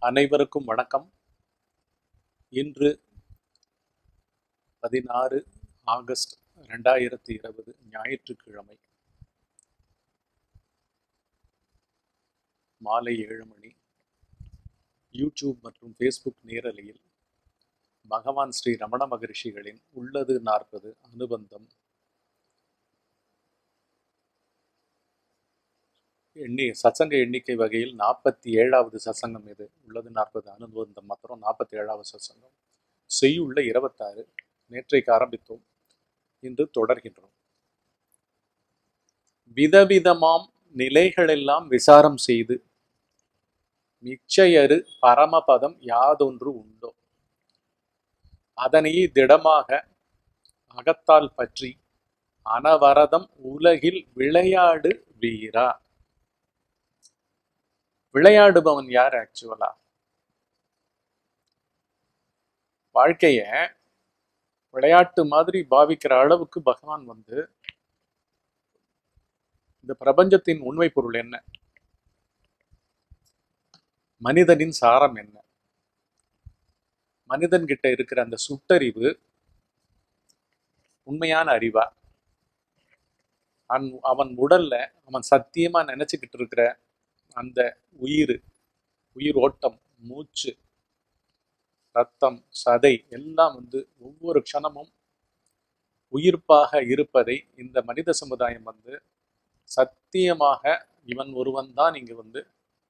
அனைவருக்கும் வணக்கம் இன்று பதினாறு ஆகஸ்ட் ரெண்டாயிரத்தி இருபது ஞாயிற்றுக்கிழமை மாலை ஏழு மணி யூடியூப் மற்றும் ஃபேஸ்புக் நேரலையில் பகவான் ஸ்ரீ ரமண மகரிஷிகளின் உள்ளது நாற்பது அனுபந்தம் எண்ணி சத்சங்க எண்ணிக்கை வகையில் நாற்பத்தி ஏழாவது சத்சங்கம் இது உள்ளது நாற்பது அனுபவந்தம் மாத்திரம் நாற்பத்தி ஏழாவது சத்சங்கம் செய்யுள்ள இருபத்தாறு நேற்றைக்கு ஆரம்பித்தோம் இன்று தொடர்கின்றோம் விதவிதமாம் நிலைகளெல்லாம் விசாரம் செய்து மிச்சையறு பரமபதம் யாதொன்று உண்டோ அதனை திடமாக அகத்தால் பற்றி அனவரதம் உலகில் விளையாடு வீரா விளையாடுபவன் யார் ஆக்சுவலா வாழ்க்கைய விளையாட்டு மாதிரி பாவிக்கிற அளவுக்கு பகவான் வந்து இந்த பிரபஞ்சத்தின் உண்மை பொருள் என்ன மனிதனின் சாரம் என்ன மனிதன் கிட்ட இருக்கிற அந்த சுட்டறிவு உண்மையான அறிவா அன் அவன் உடல்ல அவன் சத்தியமா நினைச்சுக்கிட்டு இருக்கிற அந்த உயிர் உயிர் ஓட்டம் மூச்சு ரத்தம் சதை எல்லாம் வந்து ஒவ்வொரு க்ஷணமும் உயிர்ப்பாக இருப்பதை இந்த மனித சமுதாயம் வந்து சத்தியமாக இவன் ஒருவன் தான் இங்கு வந்து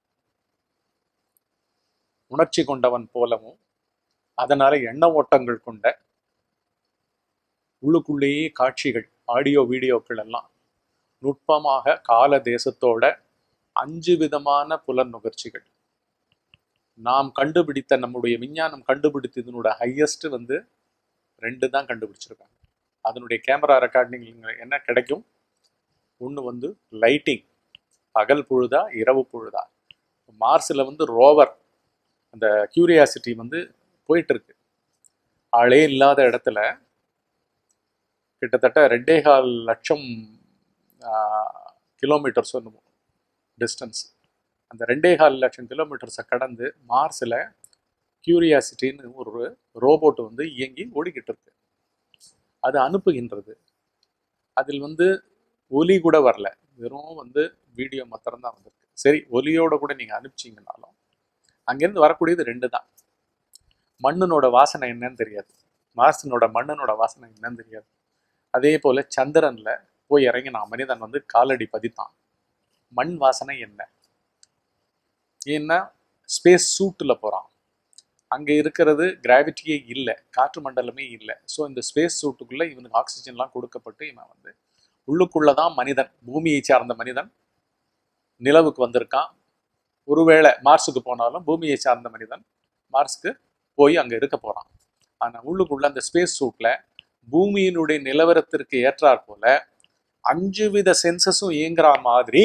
உணர்ச்சி கொண்டவன் போலவும் அதனால எண்ண ஓட்டங்கள் கொண்ட உள்ளுக்குள்ளேயே காட்சிகள் ஆடியோ வீடியோக்கள் எல்லாம் நுட்பமாக கால தேசத்தோட அஞ்சு விதமான புலன் நுகர்ச்சிகள் நாம் கண்டுபிடித்த நம்முடைய விஞ்ஞானம் கண்டுபிடித்ததனோட ஹையஸ்ட் வந்து ரெண்டு தான் கண்டுபிடிச்சிருக்காங்க அதனுடைய கேமரா ரெக்கார்டிங் என்ன கிடைக்கும் ஒன்று வந்து லைட்டிங் பகல் பொழுதா இரவு பொழுதா மார்ஸில் வந்து ரோவர் அந்த கியூரியாசிட்டி வந்து போயிட்டு இருக்கு ஆளே இல்லாத இடத்துல கிட்டத்தட்ட ரெண்டே கால் லட்சம் கிலோமீட்டர்ஸ் என்னமோ டிஸ்டன்ஸ் அந்த ரெண்டே கால் லட்சம் கிலோமீட்டர்ஸை கடந்து மார்ஸில் கியூரியாசிட்டின்னு ஒரு ரோபோட் வந்து இயங்கி ஓடிக்கிட்டு இருக்கு அது அனுப்புகின்றது அதில் வந்து ஒலி கூட வரல வெறும் வந்து வீடியோ மாத்திரம் தான் வந்திருக்கு சரி ஒலியோட கூட நீங்கள் அனுப்பிச்சிங்கனாலும் அங்கேருந்து வரக்கூடியது ரெண்டு தான் மண்ணினோட வாசனை என்னன்னு தெரியாது மார்ஸினோட மண்ணினோட வாசனை என்னன்னு தெரியாது அதே போல் சந்திரனில் போய் இறங்கினான் மனிதன் வந்து காலடி பதித்தான் மண் வாசனை என்ன ஏன்னா ஸ்பேஸ் சூட்டில் போகிறான் அங்கே இருக்கிறது கிராவிட்டியே இல்லை காற்று மண்டலமே இல்லை ஸோ இந்த ஸ்பேஸ் சூட்டுக்குள்ளே இவனுக்கு ஆக்சிஜன்லாம் கொடுக்கப்பட்டு இவன் வந்து உள்ளுக்குள்ளே தான் மனிதன் பூமியை சார்ந்த மனிதன் நிலவுக்கு வந்திருக்கான் ஒருவேளை மார்ஸுக்கு போனாலும் பூமியை சார்ந்த மனிதன் மார்ஸுக்கு போய் அங்கே இருக்க போகிறான் ஆனால் உள்ளுக்குள்ள அந்த ஸ்பேஸ் சூட்டில் பூமியினுடைய நிலவரத்திற்கு ஏற்றாற் போல அஞ்சு வித சென்சஸும் இயங்குற மாதிரி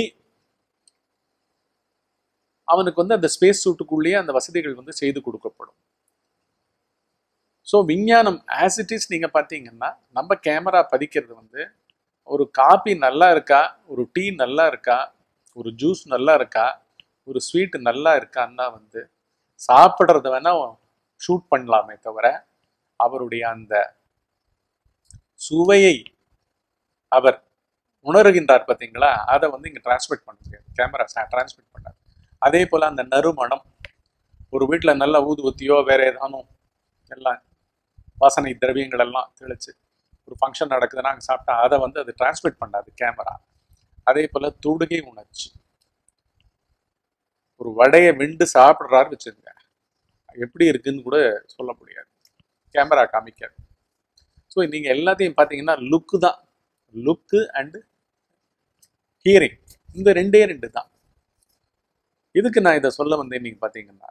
அவனுக்கு வந்து அந்த ஸ்பேஸ் சூட்டுக்குள்ளேயே அந்த வசதிகள் வந்து செய்து கொடுக்கப்படும் ஸோ விஞ்ஞானம் ஆஸ் இட் இஸ் நீங்கள் பார்த்தீங்கன்னா நம்ம கேமரா பதிக்கிறது வந்து ஒரு காபி நல்லா இருக்கா ஒரு டீ நல்லா இருக்கா ஒரு ஜூஸ் நல்லா இருக்கா ஒரு ஸ்வீட் நல்லா இருக்கான்னா வந்து சாப்பிட்றத வேணா ஷூட் பண்ணலாமே தவிர அவருடைய அந்த சுவையை அவர் உணர்கின்றார் பார்த்தீங்களா அதை வந்து இங்கே டிரான்ஸ்மிட் பண்ண முடியாது கேமரா டிரான்ஸ்மிட் பண்ணாது அதே போல் அந்த நறுமணம் ஒரு வீட்டில் நல்ல ஊதுவத்தியோ வேற ஏதானும் எல்லாம் வாசனை திரவியங்கள் எல்லாம் தெளிச்சு ஒரு ஃபங்க்ஷன் நடக்குதுன்னா அங்கே சாப்பிட்டா அதை வந்து அது டிரான்ஸ்மிட் பண்ணாது கேமரா அதே போல் தொடுகை உணர்ச்சி ஒரு வடையை விண்டு சாப்பிட்றாரு வச்சுருங்க எப்படி இருக்குன்னு கூட சொல்ல முடியாது கேமரா காமிக்காது ஸோ நீங்கள் எல்லாத்தையும் பார்த்தீங்கன்னா லுக்கு தான் லுக்கு அண்டு ஹியரிங் இந்த ரெண்டே ரெண்டு தான் இதுக்கு நான் இதை சொல்ல வந்தேன் நீங்கள் பார்த்தீங்கன்னா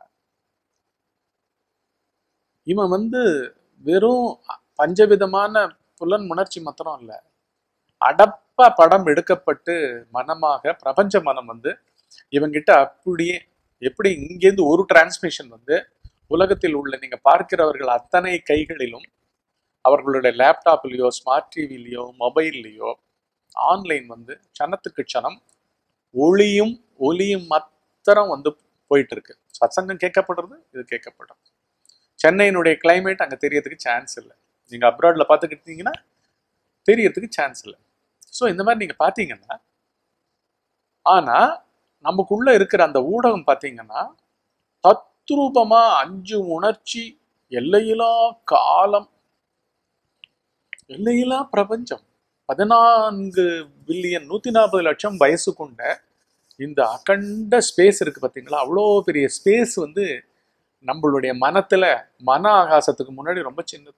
இவன் வந்து வெறும் பஞ்சவிதமான புலன் உணர்ச்சி மாத்திரம் இல்லை அடப்பா படம் எடுக்கப்பட்டு மனமாக பிரபஞ்ச மனம் வந்து இவங்கிட்ட அப்படியே எப்படி இங்கேருந்து ஒரு டிரான்ஸ்மிஷன் வந்து உலகத்தில் உள்ள நீங்க பார்க்கிறவர்கள் அத்தனை கைகளிலும் அவர்களுடைய லேப்டாப்லேயோ ஸ்மார்ட் டிவிலேயோ மொபைல்லையோ ஆன்லைன் வந்து க்ஷணத்துக்கு க்ஷணம் ஒளியும் ஒலியும் மாத்திரம் வந்து போயிட்டு இருக்கு சத்சங்கம் கேட்கப்படுறது இது கேட்கப்படுறது சென்னையினுடைய கிளைமேட் அங்க தெரியறதுக்கு சான்ஸ் இல்லை நீங்க அப்ராட்ல பார்த்துக்கிட்டீங்கன்னா தெரியறதுக்கு சான்ஸ் இல்லை ஸோ இந்த மாதிரி நீங்க பார்த்தீங்கன்னா ஆனா நமக்குள்ள இருக்கிற அந்த ஊடகம் பார்த்தீங்கன்னா தத்ரூபமா அஞ்சு உணர்ச்சி எல்லையிலா காலம் எல்லையிலா பிரபஞ்சம் பதினான்கு பில்லியன் நூத்தி நாற்பது லட்சம் வயசு கொண்ட இந்த அகண்ட ஸ்பேஸ் இருக்கு பார்த்தீங்களா அவ்வளோ பெரிய ஸ்பேஸ் வந்து நம்மளுடைய மனத்துல மன ஆகாசத்துக்கு முன்னாடி ரொம்ப சின்னது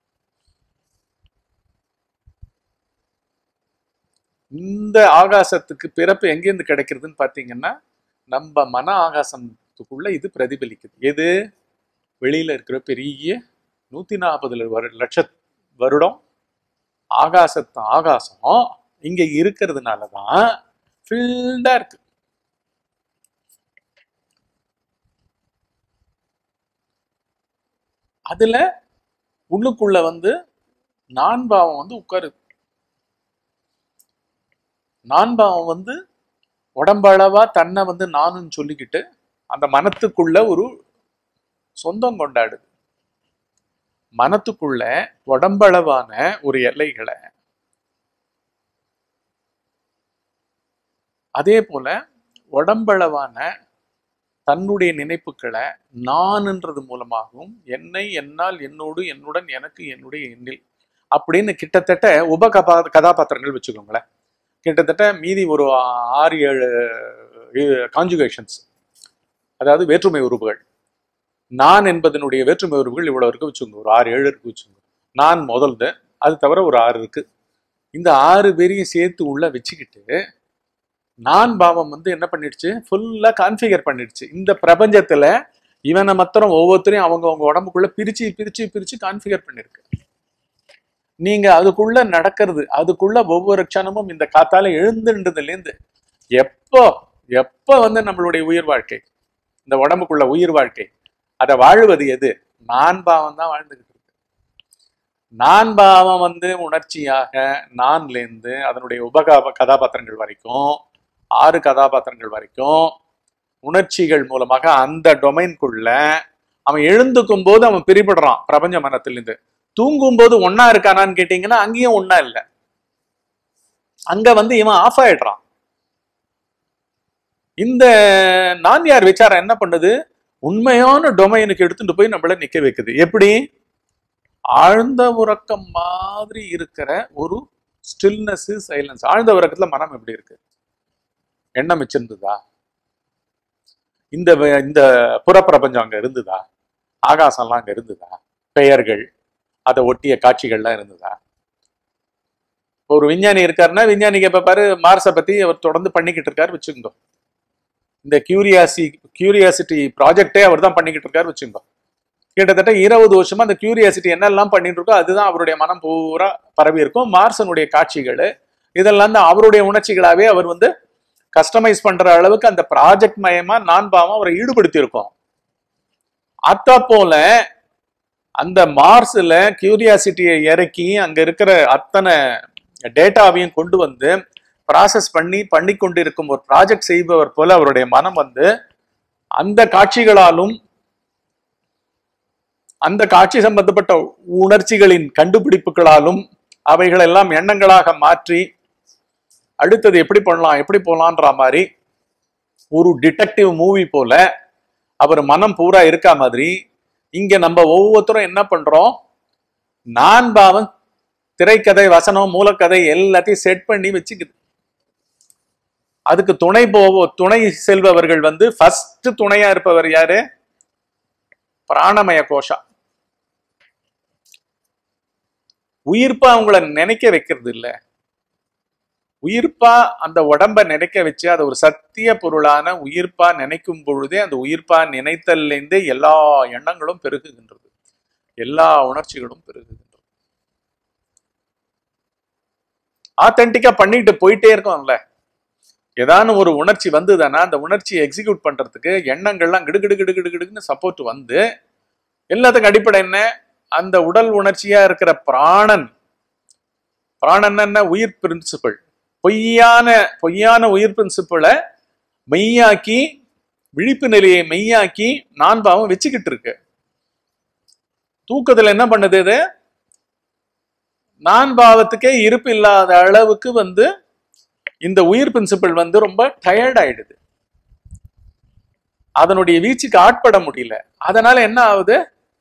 இந்த ஆகாசத்துக்கு பிறப்பு எங்கேருந்து கிடைக்கிறதுன்னு பார்த்தீங்கன்னா நம்ம மன ஆகாசத்துக்குள்ள இது பிரதிபலிக்குது எது வெளியில இருக்கிற பெரிய நூத்தி நாற்பது லட்ச வருடம் ஆகாசத்து ஆகாசம் இங்க இருக்கிறதுனால தான் ஃபில்டா இருக்கு அதுல உள்ளுக்குள்ள வந்து நான் பாவம் வந்து உட்காருது நான் பாவம் வந்து உடம்பளவா தன்னை வந்து நானுன்னு சொல்லிக்கிட்டு அந்த மனத்துக்குள்ள ஒரு சொந்தம் கொண்டாடுது மனத்துக்குள்ள உடம்பளவான ஒரு எல்லைகளை அதே போல உடம்பளவான தன்னுடைய நினைப்புகளை நான்ன்றது மூலமாகவும் என்னை என்னால் என்னோடு என்னுடன் எனக்கு என்னுடைய எண்ணில் அப்படின்னு கிட்டத்தட்ட உப கபா கதாபாத்திரங்கள் வச்சுக்கோங்களேன் கிட்டத்தட்ட மீதி ஒரு ஆறு ஏழு கான்ஜுகேஷன்ஸ் அதாவது வேற்றுமை உறுப்புகள் நான் என்பதனுடைய வேற்றுமை உறுப்புகள் இவ்வளவு இருக்கு வச்சுக்கோங்க ஒரு ஆறு ஏழு இருக்கு வச்சுக்கோங்க நான் முதல்து அது தவிர ஒரு ஆறு இருக்கு இந்த ஆறு பேரையும் சேர்த்து உள்ள வச்சுக்கிட்டு நான் பாவம் வந்து என்ன பண்ணிடுச்சு ஃபுல்லா கான்ஃபிகர் பண்ணிடுச்சு இந்த பிரபஞ்சத்துல இவனை மாத்திரம் ஒவ்வொருத்தரையும் அவங்க அவங்க உடம்புக்குள்ள பிரிச்சு பிரிச்சு பிரிச்சு கான்ஃபிகர் பண்ணிருக்கு நீங்க அதுக்குள்ள நடக்கிறது அதுக்குள்ள ஒவ்வொரு க்ஷணமும் இந்த காத்தால எழுந்துன்றதுலேருந்து எப்போ எப்போ வந்து நம்மளுடைய உயிர் வாழ்க்கை இந்த உடம்புக்குள்ள உயிர் வாழ்க்கை அதை வாழுவது எது நான் பாவம் தான் வாழ்ந்துகிட்டு இருக்கு நான் பாவம் வந்து உணர்ச்சியாக நான்லேருந்து அதனுடைய உபகா கதாபாத்திரங்கள் வரைக்கும் ஆறு கதாபாத்திரங்கள் வரைக்கும் உணர்ச்சிகள் மூலமாக அந்த டொமைன்குள்ள அவன் எழுந்துக்கும் போது அவன் பிரிபடுறான் பிரபஞ்ச மனத்திலிருந்து தூங்கும் போது ஒன்னா இருக்கானான்னு கேட்டீங்கன்னா அங்கேயும் ஒன்னா இல்லை அங்க வந்து இவன் ஆஃப் ஆயிடுறான் இந்த நான் யார் விசாரம் என்ன பண்ணுது உண்மையான டொமைனுக்கு எடுத்துட்டு போய் நம்மள நிக்க வைக்குது எப்படி ஆழ்ந்த உறக்கம் மாதிரி இருக்கிற ஒரு ஸ்டில்னஸ் சைலன்ஸ் ஆழ்ந்த உறக்கத்துல மனம் எப்படி இருக்கு எண்ணம் வச்சிருந்ததா இந்த வ- இந்த புறப்பிரபஞ்சம் அங்க இருந்ததா ஆகாசம்லாம் அங்க இருந்ததா பெயர்கள் அதை ஒட்டிய காட்சிகள்லாம் இருந்ததா ஒரு விஞ்ஞானி இருக்காருன்னா விஞ்ஞானிக்கு எப்ப பாரு மார்ஸை பத்தி அவர் தொடர்ந்து பண்ணிக்கிட்டு இருக்காரு வச்சுக்கோ இந்த கியூரியாசி கியூரியாசிட்டி ப்ராஜெக்டே அவர் தான் பண்ணிக்கிட்டு இருக்காரு வச்சுக்கோ கிட்டத்தட்ட இருபது வருஷமா அந்த கியூரியாசிட்டி என்னெல்லாம் பண்ணிட்டு இருக்கோ அதுதான் அவருடைய மனம் பூரா பரவி இருக்கும் மார்சனுடைய காட்சிகள் இதெல்லாம் தான் அவருடைய உணர்ச்சிகளாவே அவர் வந்து கஸ்டமைஸ் பண்ற அளவுக்கு அந்த ப்ராஜெக்ட் மயமா நான் பாவம் அவரை ஈடுபடுத்தி இருக்கோம் அத்த போல அந்த மார்ஸ்ல கியூரியாசிட்டியை இறக்கி அங்க இருக்கிற அத்தனை டேட்டாவையும் கொண்டு வந்து ப்ராசஸ் பண்ணி பண்ணி கொண்டிருக்கும் ஒரு ப்ராஜெக்ட் செய்பவர் போல அவருடைய மனம் வந்து அந்த காட்சிகளாலும் அந்த காட்சி சம்பந்தப்பட்ட உணர்ச்சிகளின் கண்டுபிடிப்புகளாலும் அவைகளெல்லாம் எண்ணங்களாக மாற்றி அடுத்தது எப்படி பண்ணலாம் எப்படி போலான்ற மாதிரி ஒரு டிடெக்டிவ் மூவி போல அவர் மனம் பூரா இருக்கா மாதிரி இங்க நம்ம ஒவ்வொருத்தரும் என்ன பண்றோம் நான் பாவம் திரைக்கதை வசனம் மூலக்கதை எல்லாத்தையும் செட் பண்ணி வச்சுக்குது அதுக்கு துணை போவோ துணை செல்பவர்கள் வந்து ஃபர்ஸ்ட் துணையா இருப்பவர் யாரு பிராணமய கோஷா உயிர்ப்பா அவங்கள நினைக்க வைக்கிறது இல்ல உயிர்ப்பா அந்த உடம்ப நினைக்க வச்சு அதை ஒரு சத்திய பொருளான உயிர்ப்பா நினைக்கும் பொழுதே அந்த உயிர்ப்பா நினைத்தல்லேருந்தே எல்லா எண்ணங்களும் பெருகுகின்றது எல்லா உணர்ச்சிகளும் பெருகுகின்றது ஆத்தென்டிக்கா பண்ணிட்டு போயிட்டே இருக்கோம்ல ஏதான ஒரு உணர்ச்சி வந்ததுன்னா அந்த உணர்ச்சியை எக்ஸிக்யூட் பண்றதுக்கு எண்ணங்கள்லாம் கிடுகிடு கிடு கிடு கிடுன்னு சப்போர்ட் வந்து எல்லாத்துக்கும் அடிப்படை என்ன அந்த உடல் உணர்ச்சியா இருக்கிற பிராணன் பிராணன் என்ன உயிர் பிரின்சிபிள் பொய்யான பொய்யான உயிர் பிரின்சிபிளை மெய்யாக்கி விழிப்பு நிலையை மெய்யாக்கி நான் பாவம் வச்சுக்கிட்டு இருக்கு தூக்கத்துல என்ன பண்ணுது இது நான் பாவத்துக்கே இருப்பு இல்லாத அளவுக்கு வந்து இந்த உயிர் பிரின்சிபல் வந்து ரொம்ப டயர்ட் ஆயிடுது அதனுடைய வீச்சுக்கு ஆட்பட முடியல அதனால என்ன ஆகுது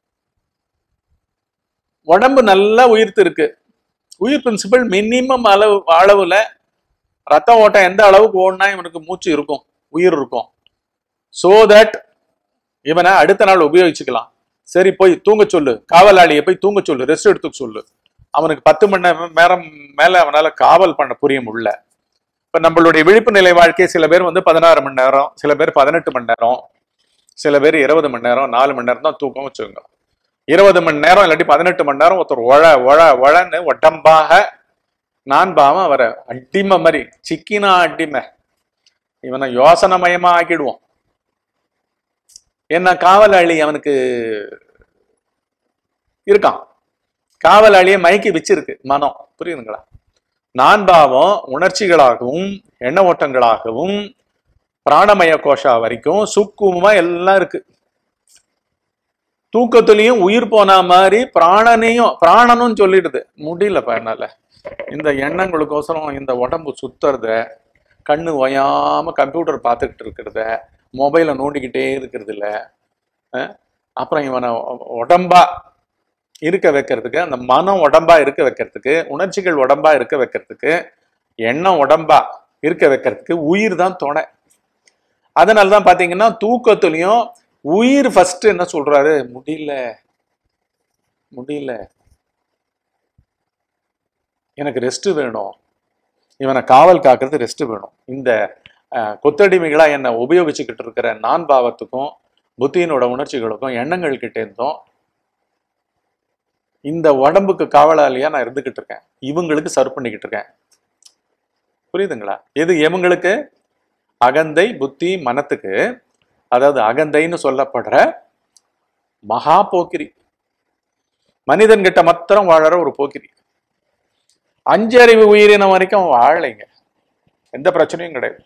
உடம்பு நல்லா உயிர்த்து இருக்கு உயிர் பிரின்சிபல் மினிமம் அளவு அளவுல ரத்த ஓட்டம் எந்த அளவுக்கு ஓடினா இவனுக்கு மூச்சு இருக்கும் உயிர் இருக்கும் சோ தட் இவனை அடுத்த நாள் உபயோகிச்சுக்கலாம் சரி போய் தூங்க சொல்லு காவலாளியை போய் தூங்க சொல்லு ரெஸ்ட் எடுத்துக்க சொல்லு அவனுக்கு பத்து மணி நேரம் நேரம் மேல அவனால காவல் பண்ண புரிய முடியல இப்ப நம்மளுடைய விழிப்பு நிலை வாழ்க்கை சில பேர் வந்து பதினாறு மணி நேரம் சில பேர் பதினெட்டு மணி நேரம் சில பேர் இருபது மணி நேரம் நாலு மணி நேரம் தான் தூக்கம் வச்சுக்கோங்க இருபது மணி நேரம் இல்லாட்டி பதினெட்டு மணி நேரம் ஒருத்தர் ஒழ ஒழ ஒழன்னு உடம்பாக நான் பாவம் அவரை அடிமை மாதிரி சிக்கினா அடிமை இவனை யோசனமயமா ஆக்கிடுவோம் என்ன காவலாளி அவனுக்கு இருக்கான் காவலாளியை மயக்கி வச்சிருக்கு மனம் புரியுதுங்களா நான் பாவம் உணர்ச்சிகளாகவும் எண்ண ஓட்டங்களாகவும் பிராணமய கோஷா வரைக்கும் சுக்குமா எல்லாம் இருக்கு தூக்கத்துலயும் உயிர் போன மாதிரி பிராணனையும் பிராணனும் சொல்லிடுது முடியலப்பா என்னால இந்த எண்ணங்களுக்கோசரம் இந்த உடம்பு சுத்துறத கண்ணு ஓயாம கம்ப்யூட்டர் பார்த்துக்கிட்டு இருக்கிறத மொபைலை நோண்டிக்கிட்டே இருக்கிறது இல்ல அஹ் அப்புறம் இவனை உடம்பா இருக்க வைக்கிறதுக்கு அந்த மனம் உடம்பா இருக்க வைக்கிறதுக்கு உணர்ச்சிகள் உடம்பா இருக்க வைக்கிறதுக்கு எண்ணம் உடம்பா இருக்க வைக்கிறதுக்கு உயிர் தான் துணை அதனால தான் பாத்தீங்கன்னா தூக்கத்துலயும் உயிர் ஃபர்ஸ்ட் என்ன சொல்றாரு முடியல முடியல எனக்கு ரெஸ்ட் வேணும் இவனை காவல் காக்கிறது ரெஸ்ட் வேணும் இந்த அஹ், கொத்தடிமைகளா என்னை உபயோகிச்சுக்கிட்டு இருக்கிற நான் பாவத்துக்கும் புத்தியினோட உணர்ச்சிகளுக்கும் எண்ணங்கள் கிட்ட இருந்தும் இந்த உடம்புக்கு காவலாளியா நான் இருந்துகிட்டு இருக்கேன் இவங்களுக்கு சர்வ் பண்ணிக்கிட்டு இருக்கேன் புரியுதுங்களா எது இவங்களுக்கு அகந்தை புத்தி மனத்துக்கு அதாவது அகந்தைன்னு சொல்லப்படுற மகா போக்கிரி மனிதன் கிட்ட மாத்திரம் வாழற ஒரு போக்கிரி அஞ்சறிவு உயிரினம் வரைக்கும் அவன் வாழலைங்க எந்த பிரச்சனையும் கிடையாது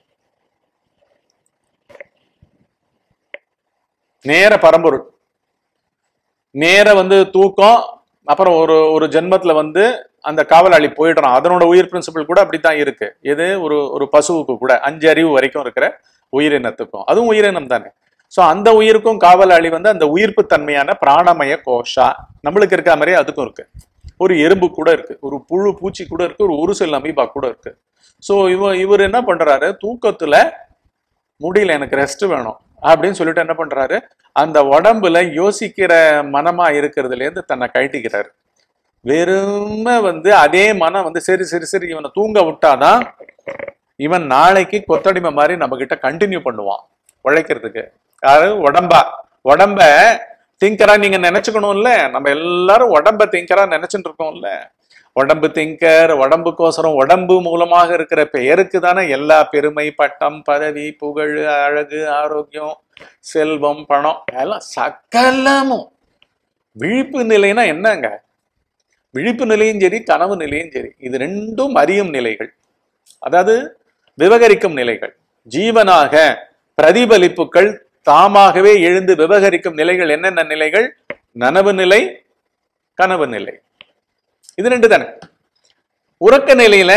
நேர பரம்பொருள் நேர வந்து தூக்கம் அப்புறம் ஒரு ஒரு ஜென்மத்துல வந்து அந்த காவலாளி போயிடுறான் அதனோட உயிர் பிரின்சிபல் கூட அப்படித்தான் இருக்கு எது ஒரு ஒரு பசுவுக்கு கூட அஞ்சு அறிவு வரைக்கும் இருக்கிற உயிரினத்துக்கும் அதுவும் உயிரினம் தானே சோ அந்த உயிருக்கும் காவலாளி வந்து அந்த உயிர்ப்பு தன்மையான பிராணமய கோஷா நம்மளுக்கு இருக்க மாதிரியே அதுக்கும் இருக்கு ஒரு எறும்பு கூட இருக்கு ஒரு புழு பூச்சி கூட இருக்கு ஒரு உருசல் அமீபா கூட இருக்கு சோ இவ இவர் என்ன பண்றாரு தூக்கத்துல முடியல எனக்கு ரெஸ்ட் வேணும் அப்படின்னு சொல்லிட்டு என்ன பண்றாரு அந்த உடம்புல யோசிக்கிற மனமா இருக்கிறதுல இருந்து தன்னை கழட்டிக்கிறாரு வெறும வந்து அதே மனம் வந்து சரி சரி சரி இவனை தூங்க விட்டாதான் இவன் நாளைக்கு கொத்தடிமை மாதிரி நம்ம கிட்ட கண்டினியூ பண்ணுவான் உழைக்கிறதுக்கு யாரு உடம்பா உடம்ப திங்கரா நீங்க நினைச்சுக்கணும்ல நம்ம எல்லாரும் உடம்ப திங்கரா நினைச்சுட்டு இருக்கோம்ல உடம்பு திங்கர் உடம்புக்கோசரம் உடம்பு மூலமாக இருக்கிற பெயருக்கு தானே எல்லா பெருமை பட்டம் பதவி புகழ் அழகு ஆரோக்கியம் செல்வம் பணம் எல்லாம் சகலமும் விழிப்பு நிலைனா என்னங்க விழிப்பு நிலையும் சரி கனவு நிலையும் சரி இது ரெண்டும் அறியும் நிலைகள் அதாவது விவகரிக்கும் நிலைகள் ஜீவனாக பிரதிபலிப்புகள் தாமாகவே எழுந்து விவகரிக்கும் நிலைகள் என்னென்ன நிலைகள் நனவு நிலை கனவு நிலை இது ரெண்டு தானே உறக்க நிலையில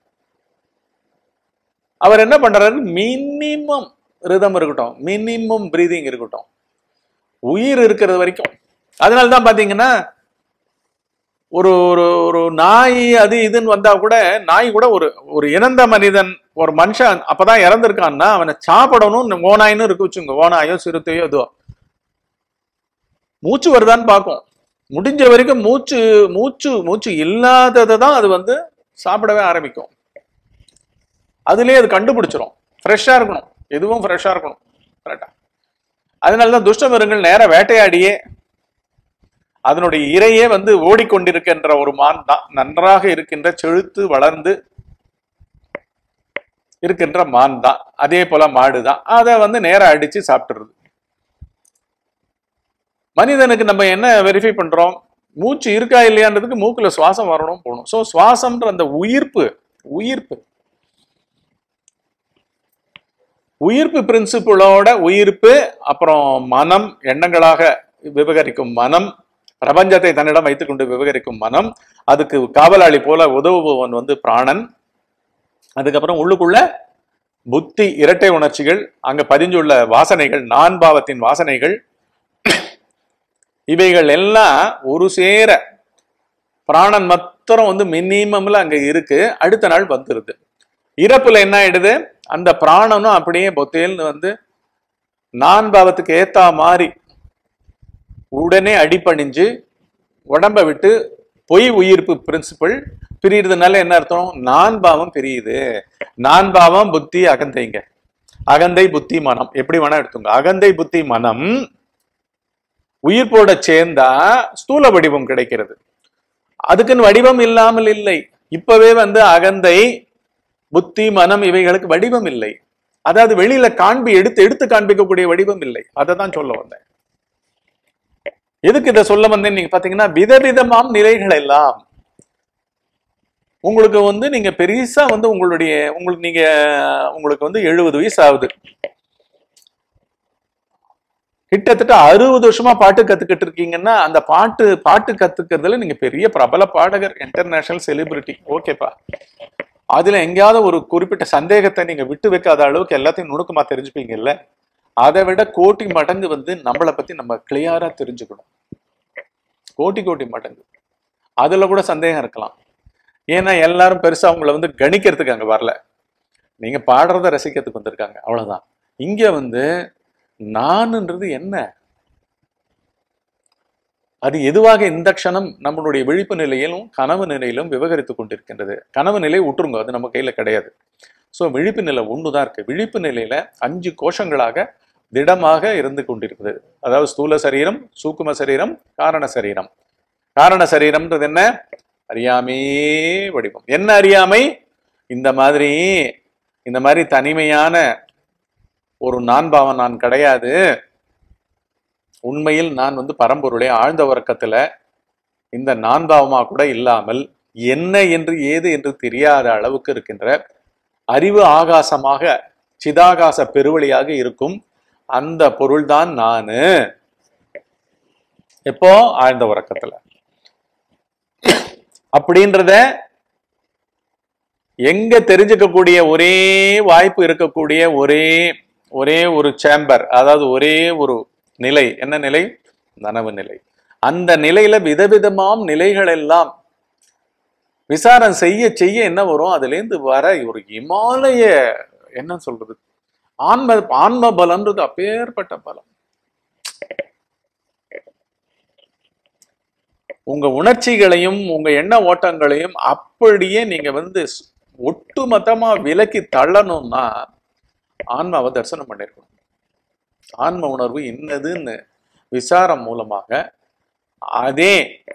அவர் என்ன பண்றாரு மினிமம் ரிதம் இருக்கட்டும் மினிமம் பிரீதிங் இருக்கட்டும் உயிர் இருக்கிறது வரைக்கும் அதனால தான் பாத்தீங்கன்னா ஒரு ஒரு ஒரு நாய் அது இதுன்னு வந்தா கூட நாய் கூட ஒரு ஒரு இறந்த மனிதன் ஒரு மனுஷன் அப்பதான் இறந்திருக்கான்னா அவனை சாப்பிடணும் ஓநாயின்னு இருக்கு வச்சுங்க ஓநாயோ சிறுத்தையோ இதோ மூச்சு வருதான்னு பார்க்கும் முடிஞ்ச வரைக்கும் மூச்சு மூச்சு மூச்சு இல்லாததை தான் அது வந்து சாப்பிடவே ஆரம்பிக்கும் அதுலயே அது கண்டுபிடிச்சிரும் ஃப்ரெஷ்ஷா இருக்கணும் எதுவும் ஃப்ரெஷ்ஷா இருக்கணும் கரெக்டா அதனாலதான் துஷ்ட மிருகங்கள் நேர வேட்டையாடியே அதனுடைய இரையே வந்து ஓடிக்கொண்டிருக்கின்ற ஒரு மான் தான் நன்றாக இருக்கின்ற செழுத்து வளர்ந்து இருக்கின்ற மான் தான் அதே போல மாடு தான் அதை வந்து நேரா அடிச்சு சாப்பிட்டுருது மனிதனுக்கு நம்ம என்ன வெரிஃபை பண்றோம் மூச்சு இருக்கா இல்லையான்றதுக்கு மூக்குல சுவாசம் வரணும் போகணும் ஸோ சுவாசம்ன்ற அந்த உயிர்ப்பு உயிர்ப்பு உயிர்ப்பு பிரின்சிபிளோட உயிர்ப்பு அப்புறம் மனம் எண்ணங்களாக விவகரிக்கும் மனம் பிரபஞ்சத்தை தன்னிடம் வைத்துக்கொண்டு விவகரிக்கும் மனம் அதுக்கு காவலாளி போல உதவுபவன் வந்து பிராணன் அதுக்கப்புறம் உள்ளுக்குள்ள புத்தி இரட்டை உணர்ச்சிகள் அங்க பதிஞ்சுள்ள வாசனைகள் நான் பாவத்தின் வாசனைகள் இவைகள் எல்லாம் ஒரு சேர பிராணன் மாத்திரம் வந்து மினிமம்ல அங்க இருக்கு அடுத்த நாள் வந்துருது இறப்புல என்ன ஆயிடுது அந்த பிராணனும் அப்படியே பொத்தேல்னு வந்து நான் பாவத்துக்கு ஏத்தா மாதிரி உடனே அடிபணிஞ்சு உடம்ப விட்டு பொய் உயிர்ப்பு பிரின்சிபல் பிரியுறதுனால என்ன அர்த்தம் நான் பாவம் பிரியுது நான் பாவம் புத்தி அகந்தைங்க அகந்தை புத்தி மனம் எப்படி வேணா எடுத்துங்க அகந்தை புத்தி மனம் உயிர்ப்போட சேர்ந்தா ஸ்தூல வடிவம் கிடைக்கிறது அதுக்குன்னு வடிவம் இல்லாமல் இல்லை இப்பவே வந்து அகந்தை புத்தி மனம் இவைகளுக்கு வடிவம் இல்லை அதாவது வெளியில காண்பி எடுத்து எடுத்து காண்பிக்கக்கூடிய வடிவம் இல்லை அதை தான் சொல்ல வந்தேன் எதுக்கு இதை சொல்ல வந்தேன் நீங்க பாத்தீங்கன்னா விதவிதமாம் நிலைகள் எல்லாம் உங்களுக்கு வந்து நீங்க பெருசா வந்து உங்களுடைய உங்களுக்கு நீங்க உங்களுக்கு வந்து எழுபது வயசு ஆகுது கிட்டத்தட்ட அறுபது வருஷமா பாட்டு கத்துக்கிட்டு இருக்கீங்கன்னா அந்த பாட்டு பாட்டு கத்துக்கிறதுல நீங்க பெரிய பிரபல பாடகர் இன்டர்நேஷனல் செலிபிரிட்டி ஓகேப்பா அதுல எங்கேயாவது ஒரு குறிப்பிட்ட சந்தேகத்தை நீங்க விட்டு வைக்காத அளவுக்கு எல்லாத்தையும் நுணுக்கமா தெரிஞ்சுப்பீங்கல்ல அதை விட கோட்டி மடங்கு வந்து நம்மளை பத்தி நம்ம கிளியரா தெரிஞ்சுக்கணும் கோட்டி கோட்டி மடங்கு அதுல கூட சந்தேகம் இருக்கலாம் ஏன்னா எல்லாரும் பெருசா அவங்கள வந்து கணிக்கிறதுக்கு அங்க வரல நீங்க பாடுறத ரசிக்கிறதுக்கு வந்திருக்காங்க அவ்வளவுதான் இங்க வந்து நானுன்றது என்ன அது எதுவாக இந்த க்ஷணம் நம்மளுடைய விழிப்பு நிலையிலும் கனவு நிலையிலும் விவகரித்துக் கொண்டிருக்கின்றது கனவு நிலை விட்டுருங்க அது நம்ம கையில கிடையாது ஸோ விழிப்பு நிலை ஒண்ணுதான் இருக்கு விழிப்பு நிலையில அஞ்சு கோஷங்களாக திடமாக இருந்து கொண்டிருக்குது அதாவது ஸ்தூல சரீரம் சூக்கும சரீரம் காரண சரீரம் காரண சரீரம்ன்றது என்ன அறியாமே வடிவம் என்ன அறியாமை இந்த மாதிரி இந்த மாதிரி தனிமையான ஒரு நான் பாவம் நான் கிடையாது உண்மையில் நான் வந்து பரம்பொருளே ஆழ்ந்த உறக்கத்துல இந்த நான் பாவமா கூட இல்லாமல் என்ன என்று ஏது என்று தெரியாத அளவுக்கு இருக்கின்ற அறிவு ஆகாசமாக சிதாகாச பெருவழியாக இருக்கும் அந்த பொருள்தான் நானு எப்போ ஆழ்ந்த உறக்கத்துல அப்படின்றத எங்க தெரிஞ்சுக்கக்கூடிய ஒரே வாய்ப்பு இருக்கக்கூடிய ஒரே ஒரே ஒரு சேம்பர் அதாவது ஒரே ஒரு நிலை என்ன நிலை நனவு நிலை அந்த நிலையில விதவிதமாம் நிலைகள் எல்லாம் விசாரம் செய்ய செய்ய என்ன வரும் அதுல இருந்து வர ஒரு இமாலய என்ன சொல்றது ஆன்ம ஆன்ம பலம்ன்றது அப்பேற்பட்ட பலம் உங்க உணர்ச்சிகளையும் உங்க எண்ண ஓட்டங்களையும் அப்படியே நீங்க வந்து ஒட்டுமொத்தமா விலக்கி தள்ளணும்னா ஆன்மாவை தரிசனம் பண்ணிருக்கணும் ஆன்ம உணர்வு என்னதுன்னு விசாரம் மூலமாக அதே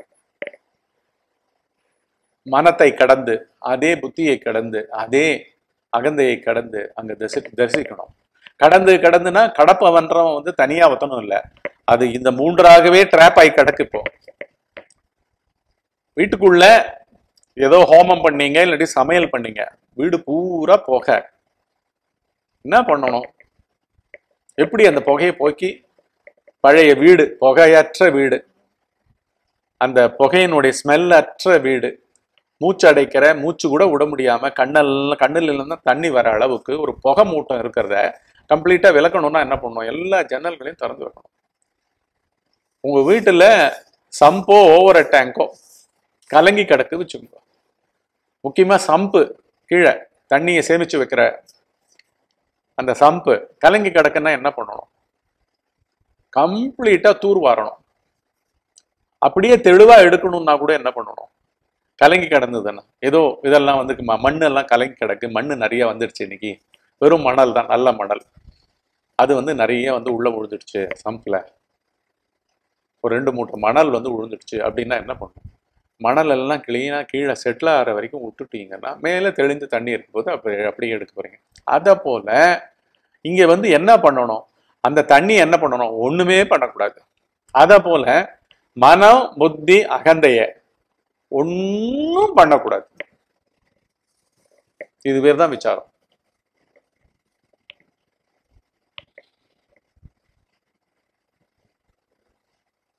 மனத்தை கடந்து அதே புத்தியை கடந்து அதே அகந்தையை கடந்து அங்க தரிசி தரிசிக்கணும் கடந்து கடந்துனா கடப்பவன்றவன் வந்து தனியா ஒத்தனும் இல்லை அது இந்த மூன்றாகவே ட்ராப் ஆகி கிடக்கு இப்போ வீட்டுக்குள்ள ஏதோ ஹோமம் பண்ணீங்க இல்லாட்டி சமையல் பண்ணீங்க வீடு பூரா புகை என்ன பண்ணணும் எப்படி அந்த புகையை போக்கி பழைய வீடு புகையற்ற வீடு அந்த புகையினுடைய ஸ்மெல் அற்ற வீடு மூச்சு அடைக்கிற மூச்சு கூட விட முடியாம கண்ணெல்லாம் கண்ணில் இருந்து தண்ணி வர அளவுக்கு ஒரு புகை மூட்டம் இருக்கிறத கம்ப்ளீட்டா விளக்கணும்னா என்ன பண்ணணும் எல்லா ஜன்னல்களையும் திறந்து வைக்கணும் உங்க வீட்டுல சம்போ ஓவர டேங்கோ கலங்கி கிடக்கு வச்சுக்கோங்க முக்கியமா சம்பு கீழே தண்ணியை சேமிச்சு வைக்கிற அந்த சம்பு கலங்கி கிடக்குன்னா என்ன பண்ணணும் கம்ப்ளீட்டா தூர் வாரணும் அப்படியே தெளிவா எடுக்கணும்னா கூட என்ன பண்ணணும் கலங்கி கிடந்ததுன்னா ஏதோ இதெல்லாம் வந்து ம- மண்ணு எல்லாம் கலங்கி கிடக்கு மண்ணு நிறைய வந்துடுச்சு இன்னைக்கு வெறும் மணல் தான் நல்ல மணல் அது வந்து நிறைய வந்து உள்ள விழுந்துடுச்சு சம்பில் ஒரு ரெண்டு மூட்டை மணல் வந்து விழுந்துடுச்சு அப்படின்னா என்ன பண்ணணும் மணல் எல்லாம் கிளீனாக கீழே செட்டில் ஆகிற வரைக்கும் விட்டுட்டீங்கன்னா மேலே தெளிந்து தண்ணி இருக்கும்போது அப்படி அப்படியே எடுக்க போறீங்க அதை போல இங்க வந்து என்ன பண்ணணும் அந்த தண்ணி என்ன பண்ணணும் ஒண்ணுமே பண்ணக்கூடாது அதை போல மனம் புத்தி அகந்தைய ஒன்றும் பண்ணக்கூடாது இது பேர் தான் விசாரம்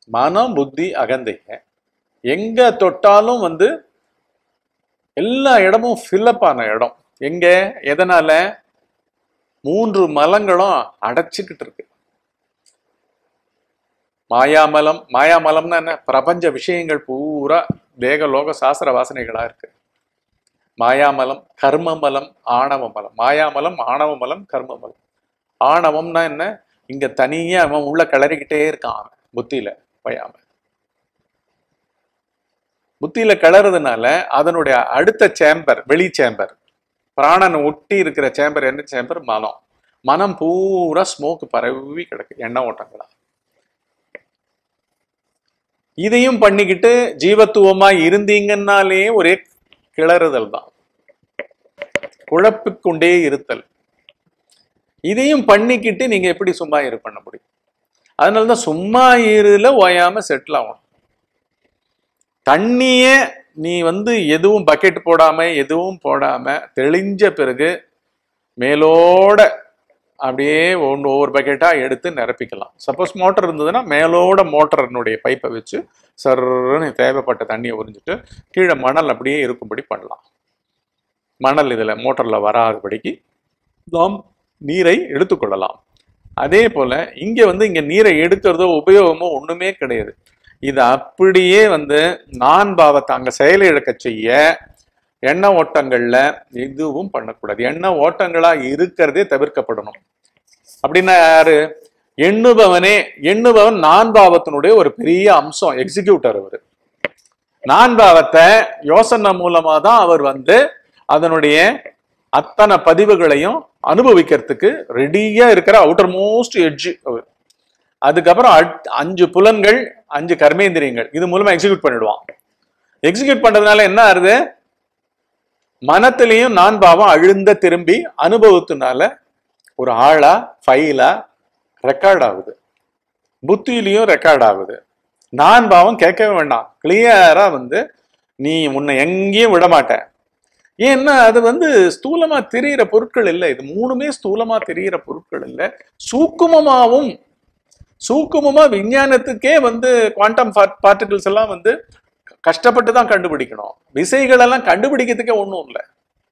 மனம் புத்தி அகந்தைய எங்க தொட்டாலும் வந்து எல்லா இடமும் ஃபில்லப் ஆன இடம் எங்க எதனால மூன்று மலங்களும் அடைச்சிக்கிட்டு இருக்கு மாயாமலம் மாயாமலம்னா என்ன பிரபஞ்ச விஷயங்கள் பூரா தேக லோக சாஸ்திர வாசனைகளா இருக்கு மாயாமலம் கர்மமலம் ஆணவமலம் மாயாமலம் ஆணவமலம் கர்மமலம் ஆணவம்னா என்ன இங்க தனியா அவன் உள்ள கிளறிக்கிட்டே இருக்கான் அவன் புத்தியில பயாம புத்தியில கிளறதுனால அதனுடைய அடுத்த சேம்பர் வெளி சேம்பர் பிராணனை ஒட்டி இருக்கிற சேம்பர் என்ன சேம்பர் மனம் மனம் பூரா ஸ்மோக் பரவி கிடக்கு எண்ணெய் ஓட்டங்களா இதையும் பண்ணிக்கிட்டு ஜீவத்துவமா இருந்தீங்கன்னாலே ஒரே கிளறுதல் தான் குழப்பிக்கொண்டே இருத்தல் இதையும் பண்ணிக்கிட்டு நீங்க எப்படி சும்மா இரு பண்ண முடியும் அதனாலதான் சும்மா இருல ஓயாம செட்டில் ஆகணும் தண்ணிய நீ வந்து எதுவும் பக்கெட் போடாம எதுவும் போடாம தெளிஞ்ச பிறகு மேலோட அப்படியே ஒன்று ஒவ்வொரு பக்கெட்டா எடுத்து நிரப்பிக்கலாம் சப்போஸ் மோட்டர் இருந்ததுன்னா மேலோட மோட்டரினுடைய பைப்பை வச்சு சர்ன்னு தேவைப்பட்ட தண்ணியை உறிஞ்சிட்டு கீழே மணல் அப்படியே இருக்கும்படி பண்ணலாம் மணல் இதில் மோட்டரில் வராதபடிக்கு நாம் நீரை எடுத்துக்கொள்ளலாம் அதே போல இங்க வந்து இங்க நீரை எடுக்கிறதோ உபயோகமோ ஒண்ணுமே கிடையாது இது அப்படியே வந்து நான் பாவத்தை அங்க செயலிழக்க செய்ய எண்ண ஓட்டங்கள்ல எதுவும் பண்ணக்கூடாது எண்ண ஓட்டங்களா இருக்கிறதே தவிர்க்கப்படணும் அப்படின்னா யாரு எண்ணுபவனே எண்ணுபவன் நான் பாவத்தினுடைய ஒரு பெரிய அம்சம் எக்ஸிக்யூட்டர் அவர் நான் பாவத்தை யோசனை மூலமா தான் அவர் வந்து அதனுடைய அத்தனை பதிவுகளையும் அனுபவிக்கிறதுக்கு ரெடியா இருக்கிற அவுட்டர் மோஸ்ட் எட்ஜ் அவர் அதுக்கப்புறம் அட்- அஞ்சு புலன்கள் அஞ்சு கர்மேந்திரியங்கள் இது மூலமா எக்ஸிக்யூட் பண்ணிடுவான் எக்ஸிக்யூட் பண்றதுனால என்ன ஆகுது மனத்திலையும் நான் பாவம் அழுந்த திரும்பி அனுபவத்தினால ஒரு ஆளா ஃபைலா ரெக்கார்ட் ஆகுது புத்தியிலையும் ரெக்கார்ட் ஆகுது நான் பாவம் கேட்கவே வேண்டாம் கிளியரா வந்து நீ உன்னை எங்கேயும் விட மாட்டேன் ஏன்னா அது வந்து ஸ்தூலமா தெரியிற பொருட்கள் இல்லை இது மூணுமே ஸ்தூலமா தெரியிற பொருட்கள் இல்லை சூக்குமமாவும் சூக்குமமா விஞ்ஞானத்துக்கே வந்து குவாண்டம் பார்ட்டிகிள்ஸ் எல்லாம் வந்து கஷ்டப்பட்டு தான் கண்டுபிடிக்கணும் விசைகள் எல்லாம் கண்டுபிடிக்கிறதுக்கே ஒண்ணும் இல்லை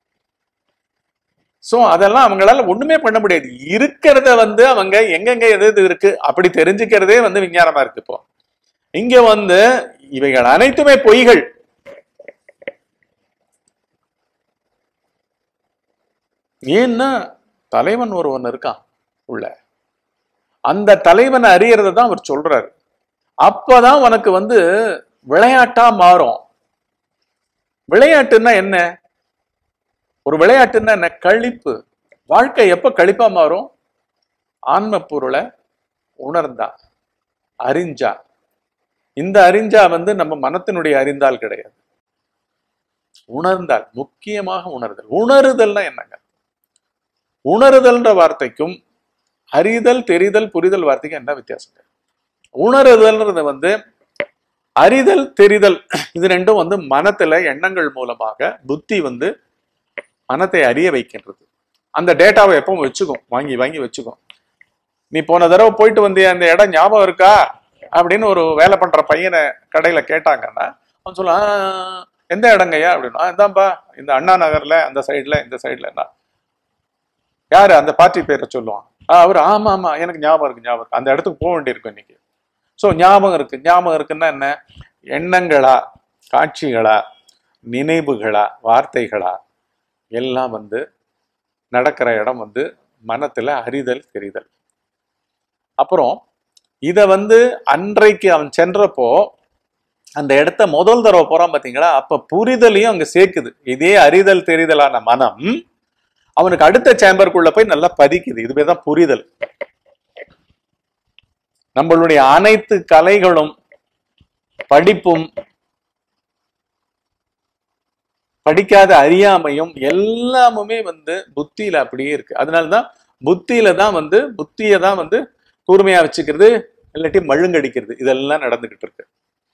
சோ அதெல்லாம் அவங்களால ஒண்ணுமே பண்ண முடியாது இருக்கிறத வந்து அவங்க எங்கெங்க எது எது இருக்கு அப்படி தெரிஞ்சுக்கிறதே வந்து விஞ்ஞானமா இருக்கு இப்போ இங்க வந்து இவைகள் அனைத்துமே பொய்கள் ஏன்னா தலைவன் ஒருவன் இருக்கான் உள்ள அந்த தலைவனை அறியறத தான் அவர் சொல்றாரு அப்பதான் உனக்கு வந்து விளையாட்டா மாறும் விளையாட்டுன்னா என்ன ஒரு விளையாட்டுன்னா என்ன கழிப்பு வாழ்க்கை எப்ப கழிப்பா மாறும் ஆன்ம பொருளை உணர்ந்தா அறிஞ்சா இந்த அறிஞ்சா வந்து நம்ம மனத்தினுடைய அறிந்தால் கிடையாது உணர்ந்தால் முக்கியமாக உணர்தல் உணருதல்னா என்னங்க உணருதல்ன்ற வார்த்தைக்கும் அறிதல் தெரிதல் புரிதல் வார்த்தைக்கும் என்ன வித்தியாசம் உணருதல்ன்றது வந்து அறிதல் தெரிதல் இது ரெண்டும் வந்து மனத்துல எண்ணங்கள் மூலமாக புத்தி வந்து மனத்தை அறிய வைக்கின்றது அந்த டேட்டாவை எப்பவும் வச்சுக்கும் வாங்கி வாங்கி வச்சுக்கும் நீ போன தடவை போயிட்டு வந்திய அந்த இடம் ஞாபகம் இருக்கா அப்படின்னு ஒரு வேலை பண்ற பையனை கடையில கேட்டாங்கன்னா அவன் சொல்லுவான் "ஆ, எந்த இடங்கய்யா அப்படின்னா இதான்பா இந்த அண்ணா நகர்ல அந்த சைடுல இந்த சைடுல என்ன யாரு அந்த பார்ட்டி பேரை சொல்லுவான் "ஆ, அவர் ஆமா ஆமா எனக்கு ஞாபகம் இருக்கு ஞாபகம் இருக்கு அந்த இடத்துக்கு போக வேண்டியிருக்கும் இன்னைக்கு ஸோ ஞாபகம் இருக்கு ஞாபகம் இருக்குன்னா என்ன எண்ணங்களா காட்சிகளா நினைவுகளா வார்த்தைகளா எல்லாம் வந்து நடக்கிற இடம் வந்து மனத்துல அறிதல் தெரிதல் அப்புறம் இத வந்து அன்றைக்கு அவன் சென்றப்போ அந்த இடத்த முதல் தடவை போறான் பாத்தீங்களா அப்ப புரிதலையும் அங்க சேர்க்குது இதே அறிதல் தெரிதலான மனம் அவனுக்கு அடுத்த சேம்பருக்குள்ள போய் நல்லா பதிக்குது இதுவே தான் புரிதல் நம்மளுடைய அனைத்து கலைகளும் படிப்பும் படிக்காத அறியாமையும் எல்லாமுமே வந்து புத்தியில அப்படியே இருக்கு அதனாலதான் புத்தியில தான் வந்து புத்தியை தான் வந்து கூர்மையா வச்சுக்கிறது இல்லாட்டி மழுங்கடிக்கிறது இதெல்லாம் நடந்துகிட்டு இருக்கு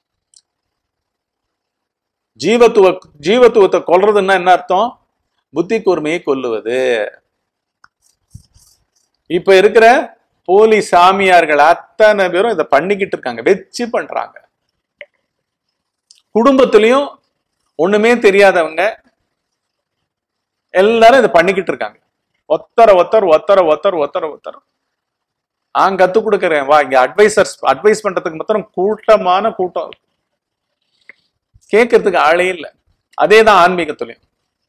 ஜீவத்துவ ஜீவத்துவத்தை கொல்றதுன்னா என்ன அர்த்தம் புத்தி கூர்மையை கொல்லுவது இப்ப இருக்கிற போலி சாமியார்கள் அத்தனை பேரும் இதை பண்ணிக்கிட்டு இருக்காங்க வச்சு பண்றாங்க குடும்பத்திலையும் ஒண்ணுமே தெரியாதவங்க எல்லாரும் இதை பண்ணிக்கிட்டு இருக்காங்க ஒத்தர ஒத்தர் ஒத்தர ஒத்தர் ஒத்தர ஒத்தர் நான் கத்து கொடுக்கறேன் வா இங்க அட்வைசர்ஸ் அட்வைஸ் பண்றதுக்கு மாத்திரம் கூட்டமான கூட்டம் இருக்கு. கேட்கறதுக்கு ஆளே இல்லை அதே தான் ஆன்மீகத்திலையும்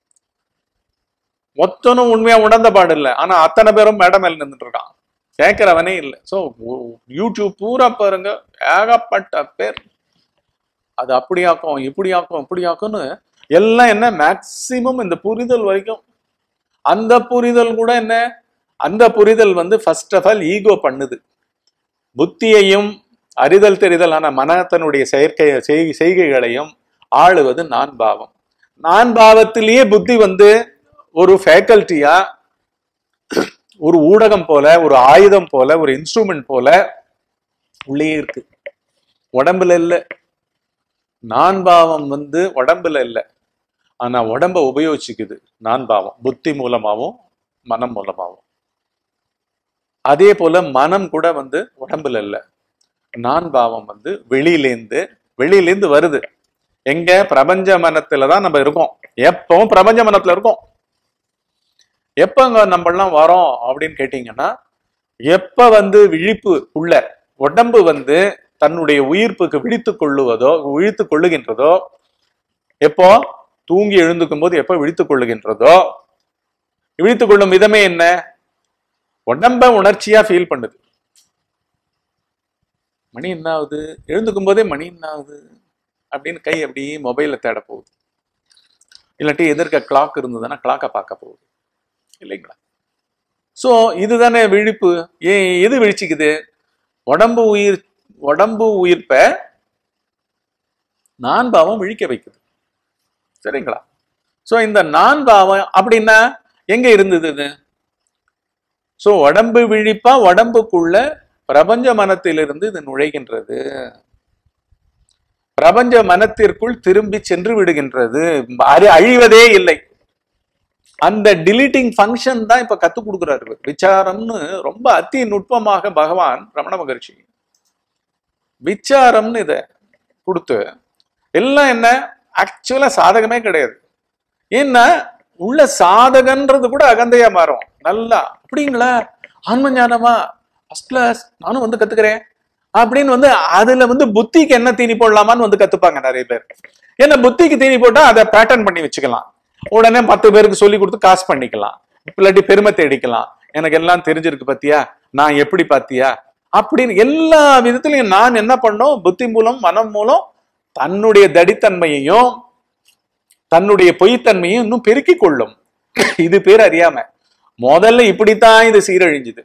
மொத்தனும் உண்மையா உணர்ந்த பாடு இல்லை ஆனா அத்தனை பேரும் மேடம் மேல நின்றுட்டு இருக்கான் கேட்கிறவனே இல்லை ஸோ யூடியூப் பூரா பாருங்க ஏகப்பட்ட பேர் அது அப்படியாக்கும் இப்படியாக்கும் இப்படியாக்கும்னு எல்லாம் என்ன மேக்சிமம் இந்த புரிதல் வரைக்கும் அந்த புரிதல் கூட என்ன அந்த புரிதல் வந்து ஃபர்ஸ்ட் ஆஃப் ஆல் ஈகோ பண்ணுது புத்தியையும் அறிதல் தெரிதலான மனத்தனுடைய செயற்கை செய்- செய்கைகளையும் ஆளுவது நான் பாவம் நான் பாவத்திலேயே புத்தி வந்து ஒரு ஃபேக்கல்ட்டியா ஒரு ஊடகம் போல ஒரு ஆயுதம் போல ஒரு இன்ஸ்ட்ருமெண்ட் போல உள்ளே இருக்கு உடம்புல இல்ல நான் பாவம் வந்து உடம்புல இல்ல ஆனா உடம்ப உபயோகிச்சுக்குது நான் பாவம் புத்தி மூலமாவும் மனம் மூலமாவும் அதே போல மனம் கூட வந்து உடம்புல இல்ல நான் பாவம் வந்து வெளியிலேந்து வெளியிலேந்து வருது எங்க பிரபஞ்ச மனத்துல தான் நம்ம இருக்கோம் எப்பவும் பிரபஞ்ச மனத்துல இருக்கோம் எப்பங்க நம்ம எல்லாம் வரோம் அப்படின்னு கேட்டீங்கன்னா எப்ப வந்து விழிப்பு உள்ள உடம்பு வந்து தன்னுடைய உயிர்ப்புக்கு விழித்து கொள்ளுவதோ விழித்து கொள்ளுகின்றதோ எப்போ தூங்கி எழுந்துக்கும் போது எப்ப விழித்துக் கொள்ளுகின்றதோ விழித்துக் கொள்ளும் விதமே என்ன உடம்ப உணர்ச்சியா ஃபீல் பண்ணுது மணி என்ன ஆகுது எழுந்துக்கும் போதே மணி என்ன ஆகுது அப்படின்னு கை அப்படி மொபைல்ல தேட போகுது இல்லாட்டி எதிர்க்க கிளாக் இருந்ததுன்னா கிளாக்கை பார்க்க போகுது இல்லைங்களா ஸோ இதுதானே விழிப்பு ஏன் எது விழிச்சிக்குது உடம்பு உயிர் உடம்பு உயிர்ப்ப நான் பாவம் விழிக்க வைக்குது சரிங்களா ஸோ இந்த நான் பாவம் அப்படின்னா எங்க இருந்தது இது ஸோ உடம்பு விழிப்பா உடம்புக்குள்ள பிரபஞ்ச மனத்திலிருந்து இது நுழைகின்றது பிரபஞ்ச மனத்திற்குள் திரும்பி சென்று விடுகின்றது அரி- அழிவதே இல்லை அந்த டிலீட்டிங் ஃபங்க்ஷன் தான் இப்ப கத்து கொடுக்குறாரு இவர். விசாரம்னு ரொம்ப அதி நுட்பமாக பகவான் ரமண மகர்ஷி விசாரம்னு இத கொடுத்து எல்லாம் என்ன ஆக்சுவலா சாதகமே கிடையாது ஏன்னா உள்ள சாதகன்றது கூட அகந்தையா மாறும் நல்லா அப்படிங்களா ஆன்ம ஞானமா ஃபர்ஸ்ட் கிளாஸ் நானும் வந்து கத்துக்கிறேன் அப்படின்னு வந்து அதுல வந்து புத்திக்கு என்ன தீனி போடலாமான்னு வந்து கத்துப்பாங்க நிறைய பேர் ஏன்னா புத்திக்கு தீனி போட்டா அதை பேட்டர்ன் பண்ணி வச்சுக்கலாம் உடனே பத்து பேருக்கு சொல்லி கொடுத்து காசு பண்ணிக்கலாம் இல்லாட்டி பெருமை தேடிக்கலாம் எனக்கு எல்லாம் தெரிஞ்சிருக்கு பாத்தியா நான் எப்படி பாத்தியா அப்படின்னு எல்லா விதத்திலையும் நான் என்ன பண்ணோம் புத்தி மூலம் மனம் மூலம் தன்னுடைய தடித்தன்மையையும் தன்னுடைய பொய்த்தன்மையும் இன்னும் பெருக்கிக் கொள்ளும் இது பேர் அறியாம முதல்ல இப்படித்தான் இது சீரழிஞ்சுது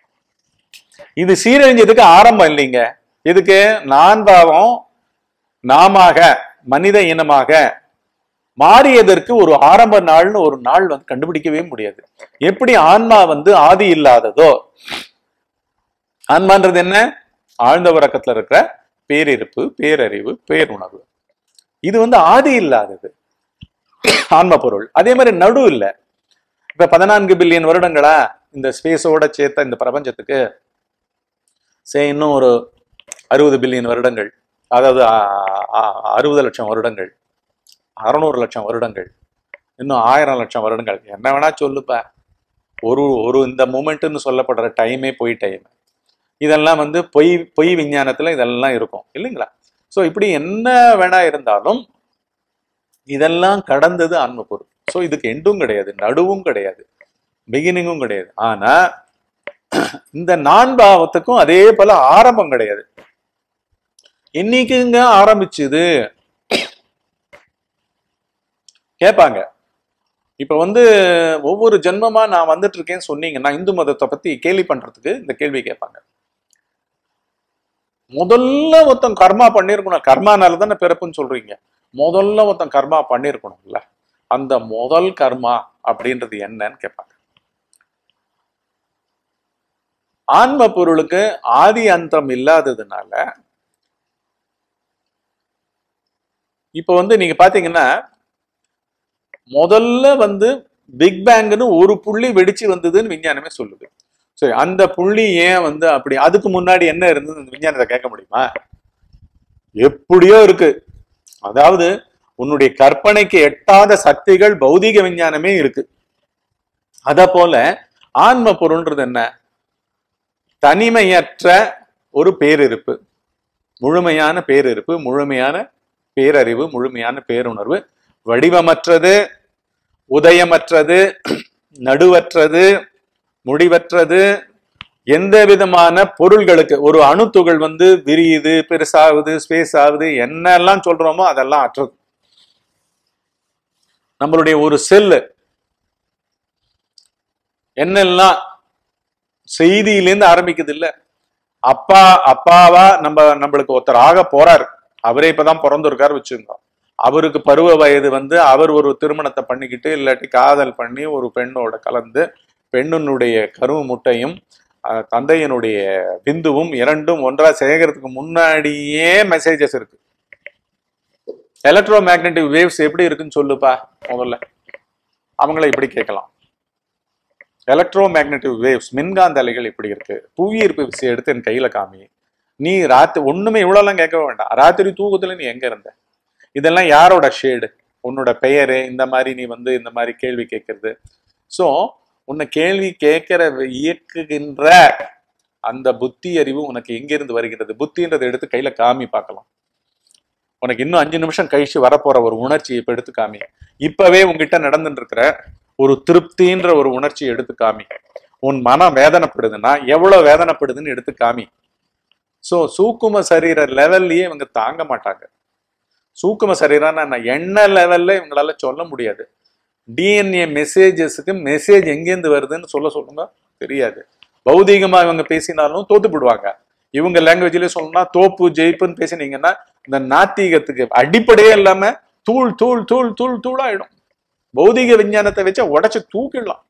இது சீரழிஞ்சதுக்கு ஆரம்பம் இல்லைங்க எதுக்கு நான் பாவம் நாமாக மனித இனமாக மாறியதற்கு ஒரு ஆரம்ப நாள்னு ஒரு நாள் வந்து கண்டுபிடிக்கவே முடியாது எப்படி ஆன்மா வந்து ஆதி இல்லாததோ ஆன்மான்றது என்ன ஆழ்ந்த உறக்கத்துல இருக்கிற பேரிருப்பு பேரறிவு பேருணர்வு இது வந்து ஆதி இல்லாதது ஆன்ம பொருள் அதே மாதிரி நடு இல்ல இப்ப பதினான்கு பில்லியன் வருடங்களா இந்த ஸ்பேஸோட சேர்த்த இந்த பிரபஞ்சத்துக்கு சே இன்னும் ஒரு அறுபது பில்லியன் வருடங்கள் அதாவது ஆ- ஆ- அறுபது லட்சம் வருடங்கள் அறுநூறு லட்சம் வருடங்கள் இன்னும் ஆயிரம் லட்சம் வருடங்கள் என்ன வேணா சொல்லுப்ப ஒரு ஒரு இந்த மூமெண்ட்னு சொல்லப்படுற டைமே பொய் டைம் இதெல்லாம் வந்து பொய் பொய் விஞ்ஞானத்துல இதெல்லாம் இருக்கும் இல்லைங்களா ஸோ இப்படி என்ன வேணா இருந்தாலும் இதெல்லாம் கடந்தது ஆன்ம பொருள் ஸோ இதுக்கு எண்டும் கிடையாது நடுவும் கிடையாது பிகினிங்கும் கிடையாது ஆனா இந்த நான் பாவத்துக்கும் அதே போல ஆரம்பம் கிடையாது இன்னைக்குங்க ஆரம்பிச்சுது கேட்பாங்க இப்ப வந்து ஒவ்வொரு ஜென்மமா நான் வந்துட்டு இருக்கேன்னு சொன்னீங்கன்னா இந்து மதத்தை பத்தி கேள்வி பண்றதுக்கு இந்த கேள்வி கேட்பாங்க முதல்ல ஒருத்தன் கர்மா பண்ணியிருக்கணும் கர்மானால தானே பிறப்புன்னு சொல்றீங்க முதல்ல ஒருத்தன் கர்மா பண்ணியிருக்கணும்ல அந்த முதல் கர்மா அப்படின்றது என்னன்னு கேட்பாங்க ஆன்ம பொருளுக்கு ஆதி அந்தம் இல்லாததுனால இப்ப வந்து நீங்க பாத்தீங்கன்னா முதல்ல வந்து பிக் பேங்க்னு ஒரு புள்ளி வெடிச்சு வந்ததுன்னு விஞ்ஞானமே சொல்லுது சரி அந்த புள்ளி ஏன் வந்து அப்படி அதுக்கு முன்னாடி என்ன இருந்தது இந்த விஞ்ஞானத்தை கேட்க முடியுமா எப்படியோ இருக்கு அதாவது உன்னுடைய கற்பனைக்கு எட்டாத சக்திகள் பௌதிக விஞ்ஞானமே இருக்கு அத போல ஆன்ம பொருள்ன்றது என்ன தனிமையற்ற ஒரு பேரிருப்பு முழுமையான பேரிருப்பு முழுமையான பேரறிவு முழுமையான பேருணர்வு வடிவமற்றது உதயமற்றது நடுவற்றது முடிவற்றது எந்த விதமான பொருள்களுக்கு ஒரு அணுத்துகள் வந்து விரியுது பெருசாகுது ஸ்பேஸ் ஆகுது என்னெல்லாம் சொல்றோமோ அதெல்லாம் அற்றது நம்மளுடைய ஒரு செல்லு என்னெல்லாம் செய்தியிலேருந்து ஆரம்பிக்குது இல்ல அப்பா அப்பாவா நம்ம நம்மளுக்கு ஒருத்தர் ஆக போறாரு அவரே இப்பதான் பிறந்திருக்காரு வச்சுருந்தோம் அவருக்கு பருவ வயது வந்து அவர் ஒரு திருமணத்தை பண்ணிக்கிட்டு இல்லாட்டி காதல் பண்ணி ஒரு பெண்ணோட கலந்து பெண்ணினுடைய கரு முட்டையும் அஹ், தந்தையினுடைய பிந்துவும் இரண்டும் ஒன்றா சேர்க்கறதுக்கு முன்னாடியே மெசேஜஸ் இருக்கு எலக்ட்ரோ மேக்னெட்டிக் வேவ்ஸ் எப்படி இருக்குன்னு சொல்லுப்பா முதல்ல அவங்கள இப்படி கேட்கலாம் எலக்ட்ரோ மேக்னெட்டிக் வேவ்ஸ் மின்காந்த அலைகள் இப்படி இருக்கு புவியீர்ப்பு விசை எடுத்து என் கையில காமி நீ ராத்திரி ஒண்ணுமே இவ்வளோலாம் கேட்க வேண்டாம் ராத்திரி தூக்கத்துல நீ எங்க இருந்த இதெல்லாம் யாரோட ஷேடு உன்னோட பெயரு இந்த மாதிரி நீ வந்து இந்த மாதிரி கேள்வி கேட்கறது ஸோ உன்னை கேள்வி கேட்கிற இயக்குகின்ற அந்த புத்தி அறிவு உனக்கு எங்கிருந்து வருகிறது புத்தின்றதை எடுத்து கையில காமி பார்க்கலாம் உனக்கு இன்னும் அஞ்சு நிமிஷம் கழிச்சு வரப்போற ஒரு உணர்ச்சி இப்ப எடுத்து காமி இப்பவே உங்ககிட்ட நடந்துட்டு இருக்கிற ஒரு திருப்தின்ற ஒரு உணர்ச்சியை எடுத்து காமி உன் மனம் வேதனைப்படுதுன்னா எவ்வளவு வேதனைப்படுதுன்னு எடுத்து காமி சோ சூக்கும சரீர லெவல்லயே இவங்க தாங்க மாட்டாங்க சூக்கும சரீரம்னா என்ன எண்ண லெவல்ல இவங்களால சொல்ல முடியாது டிஎன்ஏ மெசேஜஸ்க்கு மெசேஜ் எங்கேருந்து வருதுன்னு சொல்ல சொல்லுங்க தெரியாது பௌதீகமா இவங்க பேசினாலும் தோத்து போடுவாங்க இவங்க லாங்குவேஜ்லயே சொல்லணும்னா தோப்பு ஜெயிப்புன்னு பேசினீங்கன்னா இந்த நாத்திகத்துக்கு அடிப்படையே இல்லாம தூள் தூள் தூள் தூள் தூளாயிடும் பௌதிக விஞ்ஞானத்தை வச்சு உடைச்சு தூக்கிடலாம்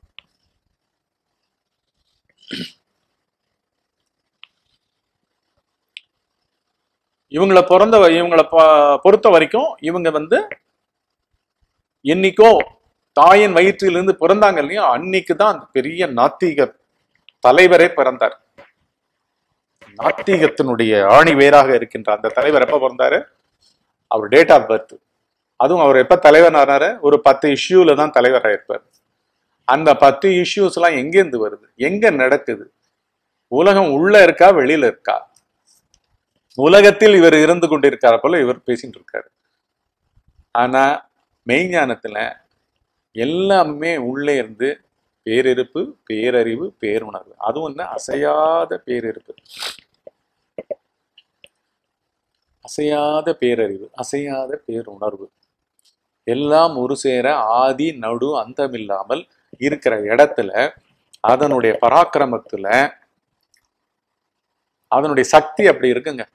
இவங்களை பிறந்த வ- இவங்களை ப- பொறுத்த வரைக்கும் இவங்க வந்து என்னைக்கோ தாயின் வயிற்றிலிருந்து பிறந்தாங்க இல்லையா அன்னைக்கு தான் அந்த பெரிய நாத்திக தலைவரே பிறந்தார் நாத்திகத்தினுடைய ஆணி வேராக இருக்கின்ற அந்த தலைவர் எப்ப பிறந்தாரு அவர் டேட் ஆஃப் பர்த் அதுவும் அவர் எப்ப தலைவர் ஆனாரு ஒரு பத்து இஷ்யூல தான் தலைவராக இருப்பார் அந்த பத்து இஷ்யூஸ் எல்லாம் எங்கேருந்து வருது எங்க நடக்குது உலகம் உள்ள இருக்கா வெளியில இருக்கா உலகத்தில் இவர் இருந்து கொண்டிருக்கார போல இவர் பேசிட்டு இருக்காரு ஆனா மெய்ஞானத்துல எல்லாமே உள்ளே இருந்து பேரிருப்பு பேரறிவு பேருணர்வு அதுவும் என்ன அசையாத பேரிருப்பு அசையாத பேரறிவு அசையாத பேருணர்வு எல்லாம் ஒரு சேர ஆதி நடு அந்தமில்லாமல் இருக்கிற இடத்துல அதனுடைய பராக்கிரமத்துல அதனுடைய சக்தி அப்படி இருக்குங்க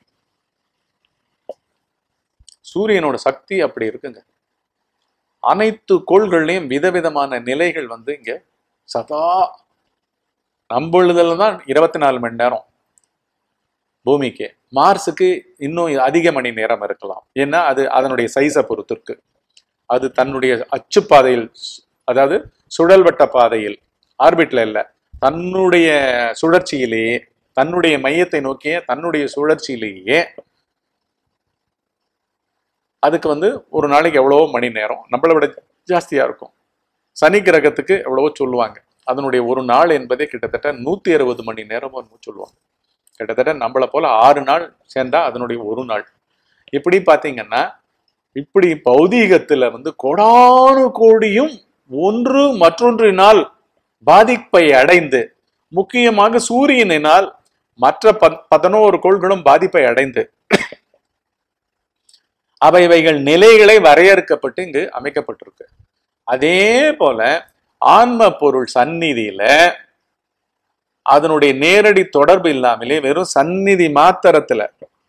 சூரியனோட சக்தி அப்படி இருக்குங்க அனைத்து கோள்கள்லயும் விதவிதமான நிலைகள் வந்து இங்க சதா நம்மளுதுல தான் இருபத்தி நாலு மணி நேரம் பூமிக்கு மார்ஸுக்கு இன்னும் அதிக மணி நேரம் இருக்கலாம் ஏன்னா அது அதனுடைய சைஸை பொறுத்து இருக்கு அது தன்னுடைய அச்சுப்பாதையில் அதாவது சுழல்வட்ட பாதையில் ஆர்பிட்ல இல்ல தன்னுடைய சுழற்சியிலேயே தன்னுடைய மையத்தை நோக்கிய தன்னுடைய சுழற்சியிலேயே அதுக்கு வந்து ஒரு நாளைக்கு எவ்வளவோ மணி நேரம் நம்மளை விட ஜாஸ்தியா இருக்கும் சனி கிரகத்துக்கு எவ்வளவோ சொல்லுவாங்க அதனுடைய ஒரு நாள் என்பதே கிட்டத்தட்ட நூத்தி அறுபது மணி நேரம் சொல்லுவாங்க கிட்டத்தட்ட நம்மளை போல ஆறு நாள் சேர்ந்தா அதனுடைய ஒரு நாள் இப்படி பாத்தீங்கன்னா இப்படி பௌதீகத்துல வந்து கோடானு கோடியும் ஒன்று மற்றொன்றினால் பாதிப்பை அடைந்து முக்கியமாக சூரியனினால் மற்ற பத்- பதினோரு கோள்களும் பாதிப்பை அடைந்து அவைவைகள் நிலைகளை வரையறுக்கப்பட்டு இங்கு அமைக்கப்பட்டிருக்கு அதே போல ஆன்ம பொருள் சந்நிதியில அதனுடைய நேரடி தொடர்பு இல்லாமலே வெறும் சந்நிதி மாத்திரத்துல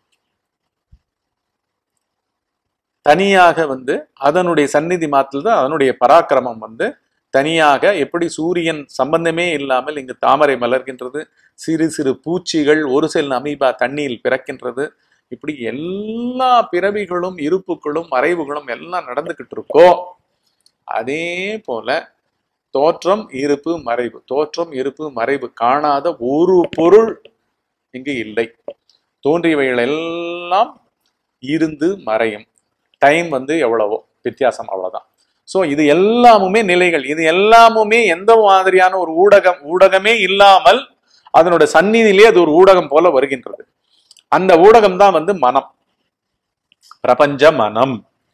தனியாக வந்து அதனுடைய சந்நிதி மாத்திரம் தான் அதனுடைய பராக்கிரமம் வந்து தனியாக எப்படி சூரியன் சம்பந்தமே இல்லாமல் இங்கு தாமரை மலர்கின்றது சிறு சிறு பூச்சிகள் ஒரு செல் அமீபா தண்ணியில் பிறக்கின்றது இப்படி எல்லா பிறவிகளும் இருப்புகளும் மறைவுகளும் எல்லாம் நடந்துகிட்டு இருக்கோ அதே போல தோற்றம் இருப்பு மறைவு தோற்றம் இருப்பு மறைவு காணாத ஒரு பொருள் இங்கு இல்லை தோன்றியவைகள் எல்லாம் இருந்து மறையும் டைம் வந்து எவ்வளவோ வித்தியாசம் அவ்வளவுதான் ஸோ இது எல்லாமுமே நிலைகள் இது எல்லாமுமே எந்த மாதிரியான ஒரு ஊடகம் ஊடகமே இல்லாமல் அதனோட சந்நிதியிலே அது ஒரு ஊடகம் போல வருகின்றது அந்த ஊடகம் தான் வந்து மனம் பிரபஞ்ச மனம்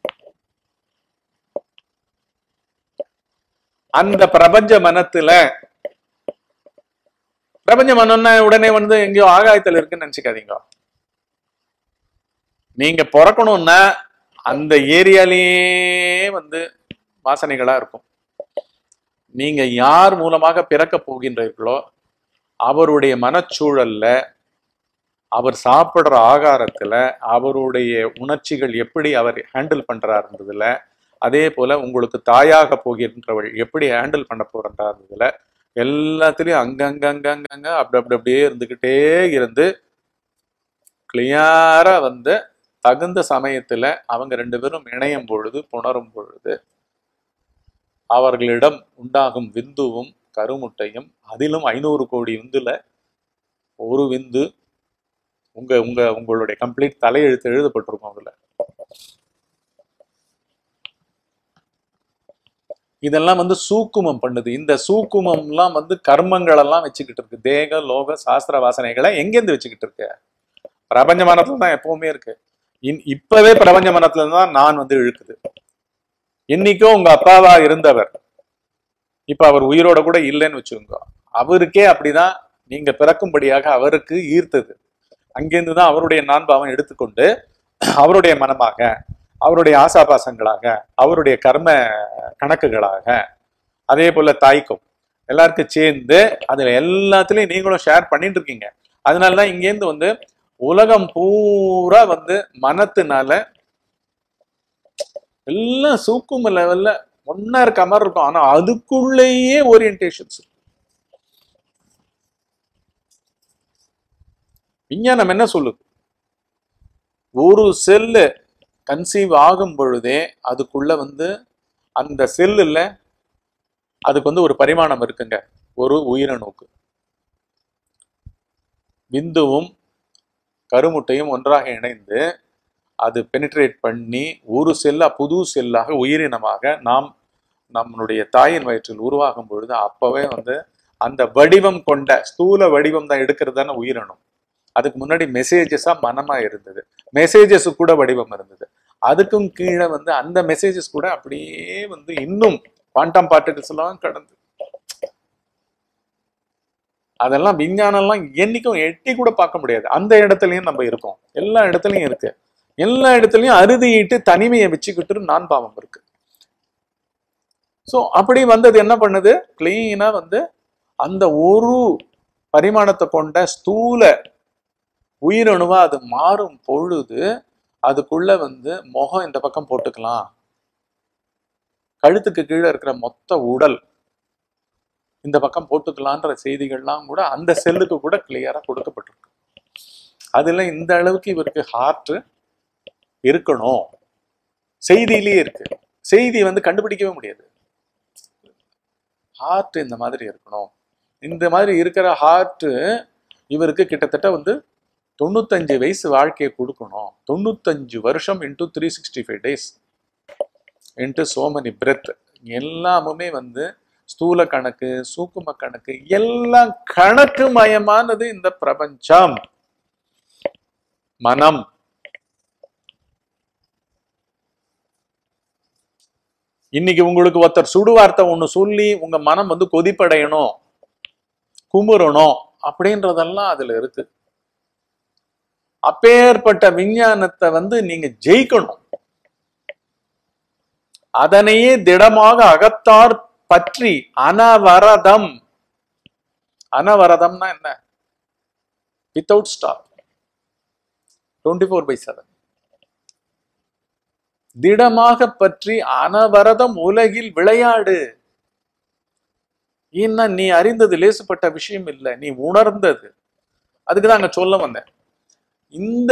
அந்த பிரபஞ்ச மனத்துல பிரபஞ்ச மனம்னா உடனே வந்து எங்கேயோ ஆகாயத்துல இருக்குன்னு நினைச்சுக்காதீங்க நீங்க பிறக்கணும்னா அந்த ஏரியாலேயே வந்து வாசனைகளா இருக்கும் நீங்க யார் மூலமாக பிறக்க போகின்றீர்களோ அவருடைய மனச்சூழல்ல அவர் சாப்பிடுற ஆகாரத்துல அவருடைய உணர்ச்சிகள் எப்படி அவர் ஹேண்டில் பண்றாருன்றதுல அதே போல உங்களுக்கு தாயாக போகின்றவள் எப்படி ஹேண்டில் பண்ண போறன்றதுல எல்லாத்துலயும் அங்கங்கங்கங்கங்க அப்படி அப்படி அப்படியே இருந்துகிட்டே இருந்து கிளியாரா வந்து தகுந்த சமயத்துல அவங்க ரெண்டு பேரும் இணையும் பொழுது புணரும் பொழுது அவர்களிடம் உண்டாகும் விந்துவும் கருமுட்டையும் அதிலும் ஐநூறு கோடி விந்துல ஒரு விந்து உங்க உங்க உங்களுடைய கம்ப்ளீட் தலையெழுத்து எழுதப்பட்டிருக்கும் அதுல இதெல்லாம் வந்து சூக்குமம் பண்ணுது இந்த சூக்குமம்லாம் வந்து கர்மங்கள் எல்லாம் வச்சுக்கிட்டு இருக்கு தேக லோக சாஸ்திர வாசனைகளை எங்கேருந்து வச்சுக்கிட்டு இருக்கு பிரபஞ்ச மனத்துல தான் எப்பவுமே இருக்கு இன் இப்பவே பிரபஞ்ச மனத்துல தான் நான் வந்து இழுக்குது என்னைக்கோ உங்க அப்பாவா இருந்தவர் இப்ப அவர் உயிரோட கூட இல்லைன்னு வச்சுக்கோங்க அவருக்கே அப்படிதான் நீங்க பிறக்கும்படியாக அவருக்கு ஈர்த்தது அங்கிருந்து தான் அவருடைய நான்பாவம் எடுத்துக்கொண்டு அவருடைய மனமாக அவருடைய ஆசாபாசங்களாக அவருடைய கர்ம கணக்குகளாக அதே போல தாய்க்கும் எல்லாருக்கும் சேர்ந்து அதுல எல்லாத்துலயும் நீங்களும் ஷேர் பண்ணிட்டு இருக்கீங்க அதனாலதான் இங்கேருந்து வந்து உலகம் பூரா வந்து மனத்தினால எல்லாம் சூக்கும லெவல்ல ஒன்னா இருக்க மாதிரி இருக்கும் ஆனா அதுக்குள்ளேயே ஓரியன்டேஷன்ஸ் விஞ்ஞானம் என்ன சொல்லுது ஒரு செல்லு கன்சீவ் ஆகும் பொழுதே அதுக்குள்ள வந்து அந்த செல்லுல அதுக்கு வந்து ஒரு பரிமாணம் இருக்குங்க ஒரு உயிரணுக்கு விந்துவும் கருமுட்டையும் ஒன்றாக இணைந்து அது பெனிட்ரேட் பண்ணி ஒரு செல்லா புது செல்லாக உயிரினமாக நாம் நம்மளுடைய தாயின் வயிற்றில் உருவாகும் பொழுது அப்பவே வந்து அந்த வடிவம் கொண்ட ஸ்தூல வடிவம் தான் எடுக்கிறது தானே உயிரினம் அதுக்கு முன்னாடி மெசேஜஸா மனமா இருந்தது மெசேஜஸ் கூட வடிவம் இருந்தது அதுக்கும் கீழே வந்து அந்த மெசேஜஸ் கூட அப்படியே வந்து இன்னும் குவாண்டம் பார்ட்டிகல்ஸ் எல்லாம் கடந்து அதெல்லாம் விஞ்ஞானம்லாம் என்னைக்கும் எட்டி கூட பார்க்க முடியாது அந்த இடத்துலயும் நம்ம இருக்கோம் எல்லா இடத்துலயும் இருக்கு எல்லா இடத்துலயும் அறுதியிட்டு தனிமையை வச்சுக்கிட்டு நான் பாவம் இருக்கு ஸோ அப்படி வந்தது என்ன பண்ணுது கிளீனா வந்து அந்த ஒரு பரிமாணத்தை கொண்ட ஸ்தூல உயிரணுவா அது மாறும் பொழுது அதுக்குள்ள வந்து முகம் இந்த பக்கம் போட்டுக்கலாம் கழுத்துக்கு கீழே இருக்கிற மொத்த உடல் இந்த பக்கம் போட்டுக்கலான்ற செய்திகள்லாம் கூட அந்த செல்லுக்கு கூட கிளியரா கொடுக்கப்பட்டிருக்கு அதுல இந்த அளவுக்கு இவருக்கு ஹார்ட் இருக்கணும் செய்தியிலேயே இருக்கு செய்தி வந்து கண்டுபிடிக்கவே முடியாது ஹார்ட் இந்த மாதிரி இருக்கணும் இந்த மாதிரி இருக்கிற ஹார்ட் இவருக்கு கிட்டத்தட்ட வந்து தொண்ணூத்தஞ்சு வயசு வாழ்க்கையை கொடுக்கணும் தொண்ணூத்தஞ்சு வருஷம் into three sixty five days into so many breath எல்லாமுமே வந்து ஸ்தூல கணக்கு சூக்கும கணக்கு எல்லாம் கணக்கு மயமானது இந்த பிரபஞ்சம் மனம் இன்னைக்கு உங்களுக்கு ஒருத்தர் சுடுவார்த்தை ஒண்ணு சொல்லி உங்க மனம் வந்து கொதிப்படையணும் குமுறணும் அப்படின்றதெல்லாம் அதுல இருக்கு அப்பேற்பட்ட விஞ்ஞானத்தை வந்து நீங்க ஜெயிக்கணும் அதனையே திடமாக அகத்தார் பற்றி அனவரதம் அனவரதம்னா என்ன without stop twenty four by seven திடமாக பற்றி அனவரதம் உலகில் விளையாடு ஏன்னா நீ அறிந்தது லேசுப்பட்ட விஷயம் இல்லை நீ உணர்ந்தது அதுக்கு தான் அங்க சொல்ல வந்தேன் இந்த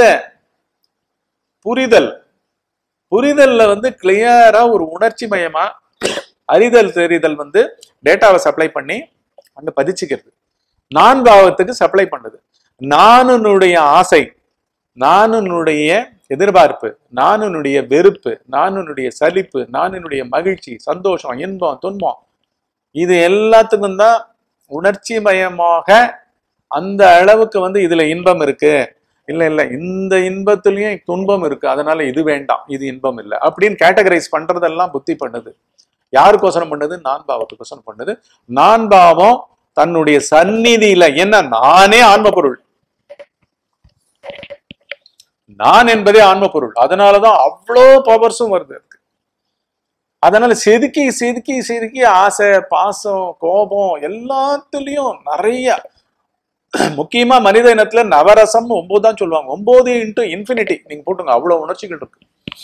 புரிதல் புரிதல்ல வந்து கிளியரா ஒரு உணர்ச்சி மயமா அறிதல் தெரிதல் வந்து டேட்டாவை சப்ளை பண்ணி அங்க பதிச்சுக்கிறது நான் பாவத்துக்கு சப்ளை பண்ணுது நானுனுடைய ஆசை நானுனுடைய எதிர்பார்ப்பு நானுனுடைய வெறுப்பு நானுனுடைய சலிப்பு நானுனுடைய மகிழ்ச்சி சந்தோஷம் இன்பம் துன்பம் இது எல்லாத்துக்கும் தான் உணர்ச்சி மயமாக அந்த அளவுக்கு வந்து இதுல இன்பம் இருக்கு இல்ல இல்ல இந்த இன்பத்திலயும் துன்பம் இருக்கு அதனால இது வேண்டாம் இது இன்பம் இல்லை அப்படின்னு கேட்டகரைஸ் பண்றதெல்லாம் புத்தி பண்ணுது யாருக்கோசரம் பண்ணுது நான் பாவத்துக்கோசரம் பண்ணுது நான் பாவம் தன்னுடைய சந்நிதியில என்ன நானே ஆன்ம பொருள் நான் என்பதே ஆன்ம பொருள் அதனாலதான் அவ்வளோ பவர்ஸும் வருது அதுக்கு அதனால செதுக்கி செதுக்கி செதுக்கி ஆசை பாசம் கோபம் எல்லாத்துலயும் நிறைய முக்கியமா மனித இனத்துல நவரசம் ஒன்பது தான் சொல்லுவாங்க ஒன்பது இன்ட்டு இன்ஃபினிட்டி நீங்க போட்டுங்க அவ்வளவு உணர்ச்சிகள் இருக்கு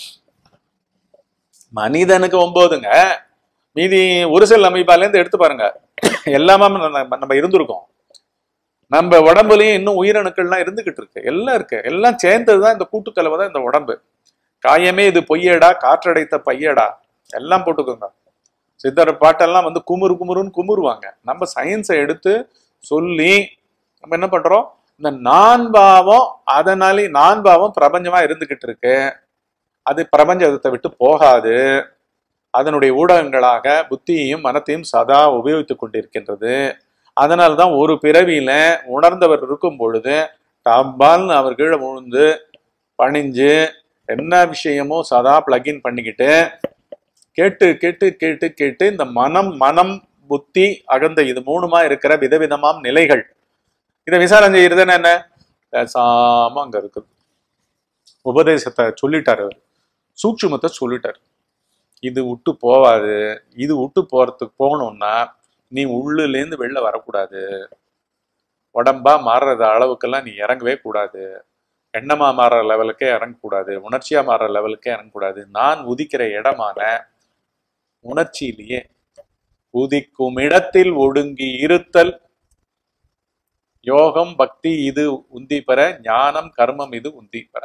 மனிதனுக்கு ஒன்பதுங்க மீதி ஒரு செல் அமைப்பால இருந்து எடுத்து பாருங்க எல்லாமே நம்ம நம்ம இருந்திருக்கோம் நம்ம உடம்புலயும் இன்னும் உயிரணுக்கள்லாம் இருந்துகிட்டு இருக்கு எல்லாம் இருக்கு எல்லாம் சேர்ந்ததுதான் இந்த கூட்டுக்கலவை தான் இந்த உடம்பு காயமே இது பொய்யடா காற்றடைத்த பையடா எல்லாம் போட்டுக்கோங்க சித்தர் பாட்டெல்லாம் வந்து குமுறு குமுறுன்னு குமுறுவாங்க நம்ம சயின்ஸை எடுத்து சொல்லி நம்ம என்ன பண்றோம் இந்த நான் பாவம் அதனாலே நான் பாவம் பிரபஞ்சமா இருந்துகிட்டு இருக்கு அது பிரபஞ்சத்தை விட்டு போகாது அதனுடைய ஊடகங்களாக புத்தியையும் மனத்தையும் சதா உபயோகித்துக் கொண்டிருக்கின்றது அதனால்தான் ஒரு பிறவியில உணர்ந்தவர் இருக்கும் பொழுது டப்பால்னு அவர் கீழே விழுந்து பணிஞ்சு என்ன விஷயமோ சதா பிளக்இன் பண்ணிக்கிட்டு கேட்டு கேட்டு கேட்டு கேட்டு இந்த மனம் மனம் புத்தி அகந்த இது மூணுமா இருக்கிற விதவிதமாம் நிலைகள் இதை விசாரம் செய்யறதுன்னு என்ன பேசாம அங்க இருக்குது உபதேசத்தை சொல்லிட்டாரு அவர் சூட்சுமத்தை சொல்லிட்டாரு இது விட்டு போவாது இது விட்டு போறதுக்கு போகணும்னா நீ உள்ளுலேருந்து வெளில வரக்கூடாது உடம்பா மாறுறது அளவுக்கெல்லாம் நீ இறங்கவே கூடாது எண்ணமா மாறுற லெவலுக்கே இறங்கக்கூடாது உணர்ச்சியா மாறுற லெவலுக்கே இறங்கக்கூடாது நான் உதிக்கிற இடமான உணர்ச்சியிலேயே உதிக்கும் இடத்தில் ஒடுங்கி இருத்தல் யோகம் பக்தி இது உந்தி பெற ஞானம் கர்மம் இது உந்தி பெற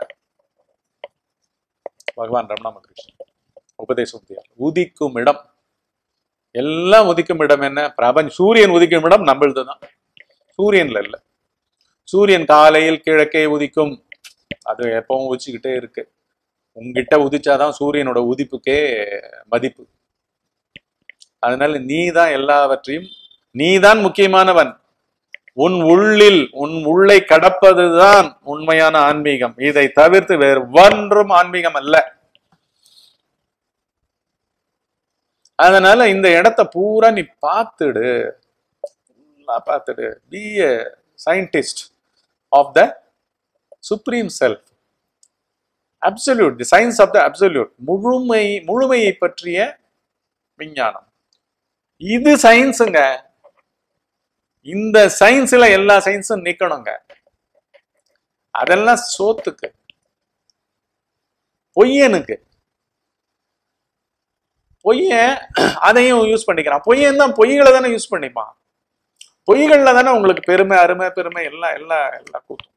பகவான் ரமணா மகிருஷ்ணன் உபதேச உத்தியார் உதிக்கும் இடம் எல்லாம் உதிக்கும் இடம் என்ன பிரபஞ்ச சூரியன் உதிக்கும் இடம் நம்மளது தான் சூரியன்ல இல்ல சூரியன் காலையில் கிழக்கே உதிக்கும் அது எப்பவும் உதிச்சுக்கிட்டே இருக்கு உங்ககிட்ட உதிச்சாதான் சூரியனோட உதிப்புக்கே மதிப்பு அதனால நீ தான் எல்லாவற்றையும் நீ தான் முக்கியமானவன் உன் உள்ளில் உன் உள்ளை கடப்பதுதான் உண்மையான ஆன்மீகம் இதை தவிர்த்து வேறு ஒன்றும் ஆன்மீகம் அல்ல அதனால இந்த இடத்த பூரா நீ பார்த்துடு நல்லா பார்த்துடு be a scientist of the supreme self absolute the science of the absolute முழுமை முழுமையை பற்றிய விஞ்ஞானம் இது சயின்ஸுங்க இந்த சயின்ஸ்ல எல்லா சயின்ஸும் நிக்கணுங்க அதெல்லாம் சோத்துக்கு பொய்யனுக்கு பொய்யன் அதையும் யூஸ் பண்ணிக்கிறான் பொய்யன் தான் பொய்களை தானே யூஸ் பண்ணிப்பான் பொய்கள்ல தானே உங்களுக்கு பெருமை அருமை பெருமை எல்லாம் எல்லாம் எல்லாம் கூட்டம்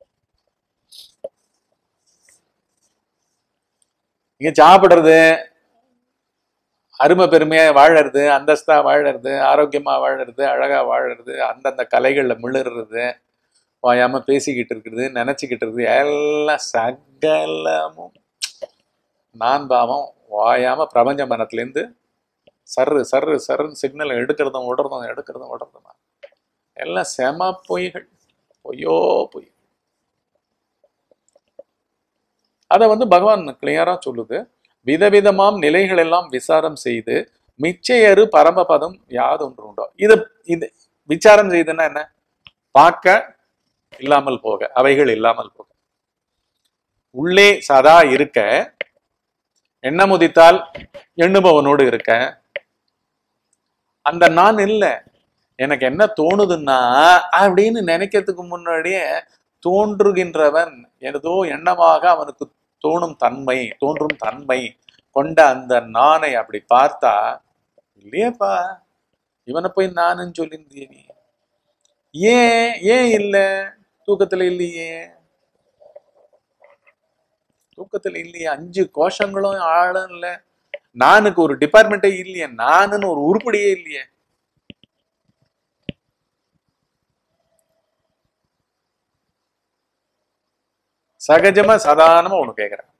இங்க சாப்பிடுறது அருமை பெருமையா வாழறது அந்தஸ்தா வாழறது ஆரோக்கியமா வாழறது அழகா வாழறது அந்தந்த கலைகள்ல மிளறது வாயாம பேசிக்கிட்டு இருக்கிறது நினைச்சுக்கிட்டு இருக்குது எல்லாம் சகலமும் நான் பாவம் வாயாம பிரபஞ்ச மனத்துலேருந்து சர்ரு சர்ரு சர்ருன்னு சிக்னல் எடுக்கிறதும் விடுறதும் எடுக்கிறதும் விடுறதுமா எல்லாம் செம பொய்கள் பொய்யோ பொய் அதை வந்து பகவான் கிளியரா சொல்லுது விதவிதமாம் நிலைகள் எல்லாம் விசாரம் செய்து மிச்சையறு பரமபதம் யாதொன்று உண்டோ இது இது விசாரம் செய்துன்னா என்ன பார்க்க இல்லாமல் போக அவைகள் இல்லாமல் போக உள்ளே சதா இருக்க எண்ணம் உதித்தால் எண்ணுபவனோடு இருக்க அந்த நான் இல்லை எனக்கு என்ன தோணுதுன்னா அப்படின்னு நினைக்கிறதுக்கு முன்னாடியே தோன்றுகின்றவன் ஏதோ எண்ணமாக அவனுக்கு தோணும் தன்மை தோன்றும் தன்மை கொண்ட அந்த நானை அப்படி பார்த்தா இல்லையேப்பா இவனை போய் நானுன்னு சொல்லியிருந்திய நீ ஏன் ஏன் இல்லை தூக்கத்துல இல்லையே தூக்கத்துல இல்லையே அஞ்சு கோஷங்களும் ஆளும் இல்லை நானுக்கு ஒரு டிபார்ட்மெண்ட்டே இல்லையே நானுன்னு ஒரு உருப்படியே இல்லையே சகஜமா சாதாரணமா ஒண்ணு கேக்குறேன்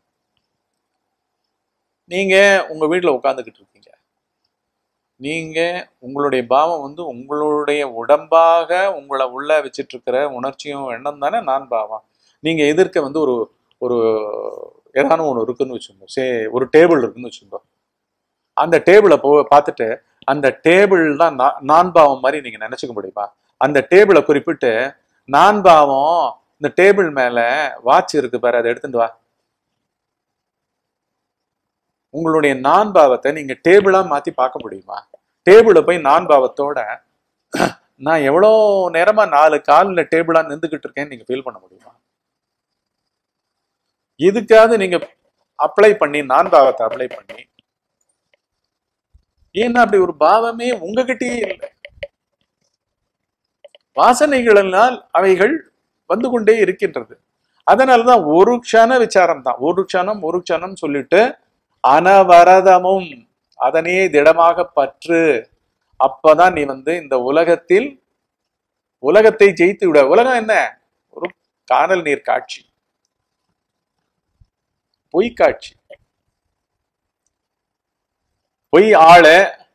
நீங்க உங்க வீட்டுல உட்காந்துக்கிட்டு இருக்கீங்க நீங்க உங்களுடைய பாவம் வந்து உங்களுடைய உடம்பாக உங்களை உள்ள வச்சிட்டு இருக்கிற உணர்ச்சியும் எண்ணம் தானே நான் பாவம் நீங்க எதிர்க்க வந்து ஒரு ஒரு ஏதானும் ஒன்று இருக்குன்னு வச்சுக்கோங்க சே ஒரு டேபிள் இருக்குன்னு வச்சுக்கோங்க அந்த டேபிளை போ பார்த்துட்டு அந்த டேபிள் தான் நான் நான் பாவம் மாதிரி நீங்க நினைச்சுக்க முடியுமா அந்த டேபிளை குறிப்பிட்டு நான் பாவம் இந்த டேபிள் மேல வாட்ச் இருக்கு பாரு அதை எடுத்துட்டு வா உங்களுடைய நான் பாவத்தை நீங்க டேபிளா மாத்தி பார்க்க முடியுமா டேபிள போய் நான் பாவத்தோட நான் எவ்வளோ நேரமா நாலு காலில் டேபிளா நின்றுகிட்டு இருக்கேன்னு நீங்க ஃபீல் பண்ண முடியுமா இதுக்காவது நீங்க அப்ளை பண்ணி நான் பாவத்தை அப்ளை பண்ணி ஏன்னா அப்படி ஒரு பாவமே உங்ககிட்டயே இல்லை வாசனைகளினால் அவைகள் வந்து கொண்டே இருக்கின்றது அதனாலதான் ஒரு க்ஷண விசாரம் தான் ஒரு க்ஷணம் ஒரு க்ஷணம் சொல்லிட்டு அனவரதமும் அதனையே திடமாக பற்று அப்பதான் நீ வந்து இந்த உலகத்தில் உலகத்தை ஜெயித்து விட உலகம் என்ன ஒரு காணல் நீர் காட்சி பொய் காட்சி பொய் ஆளு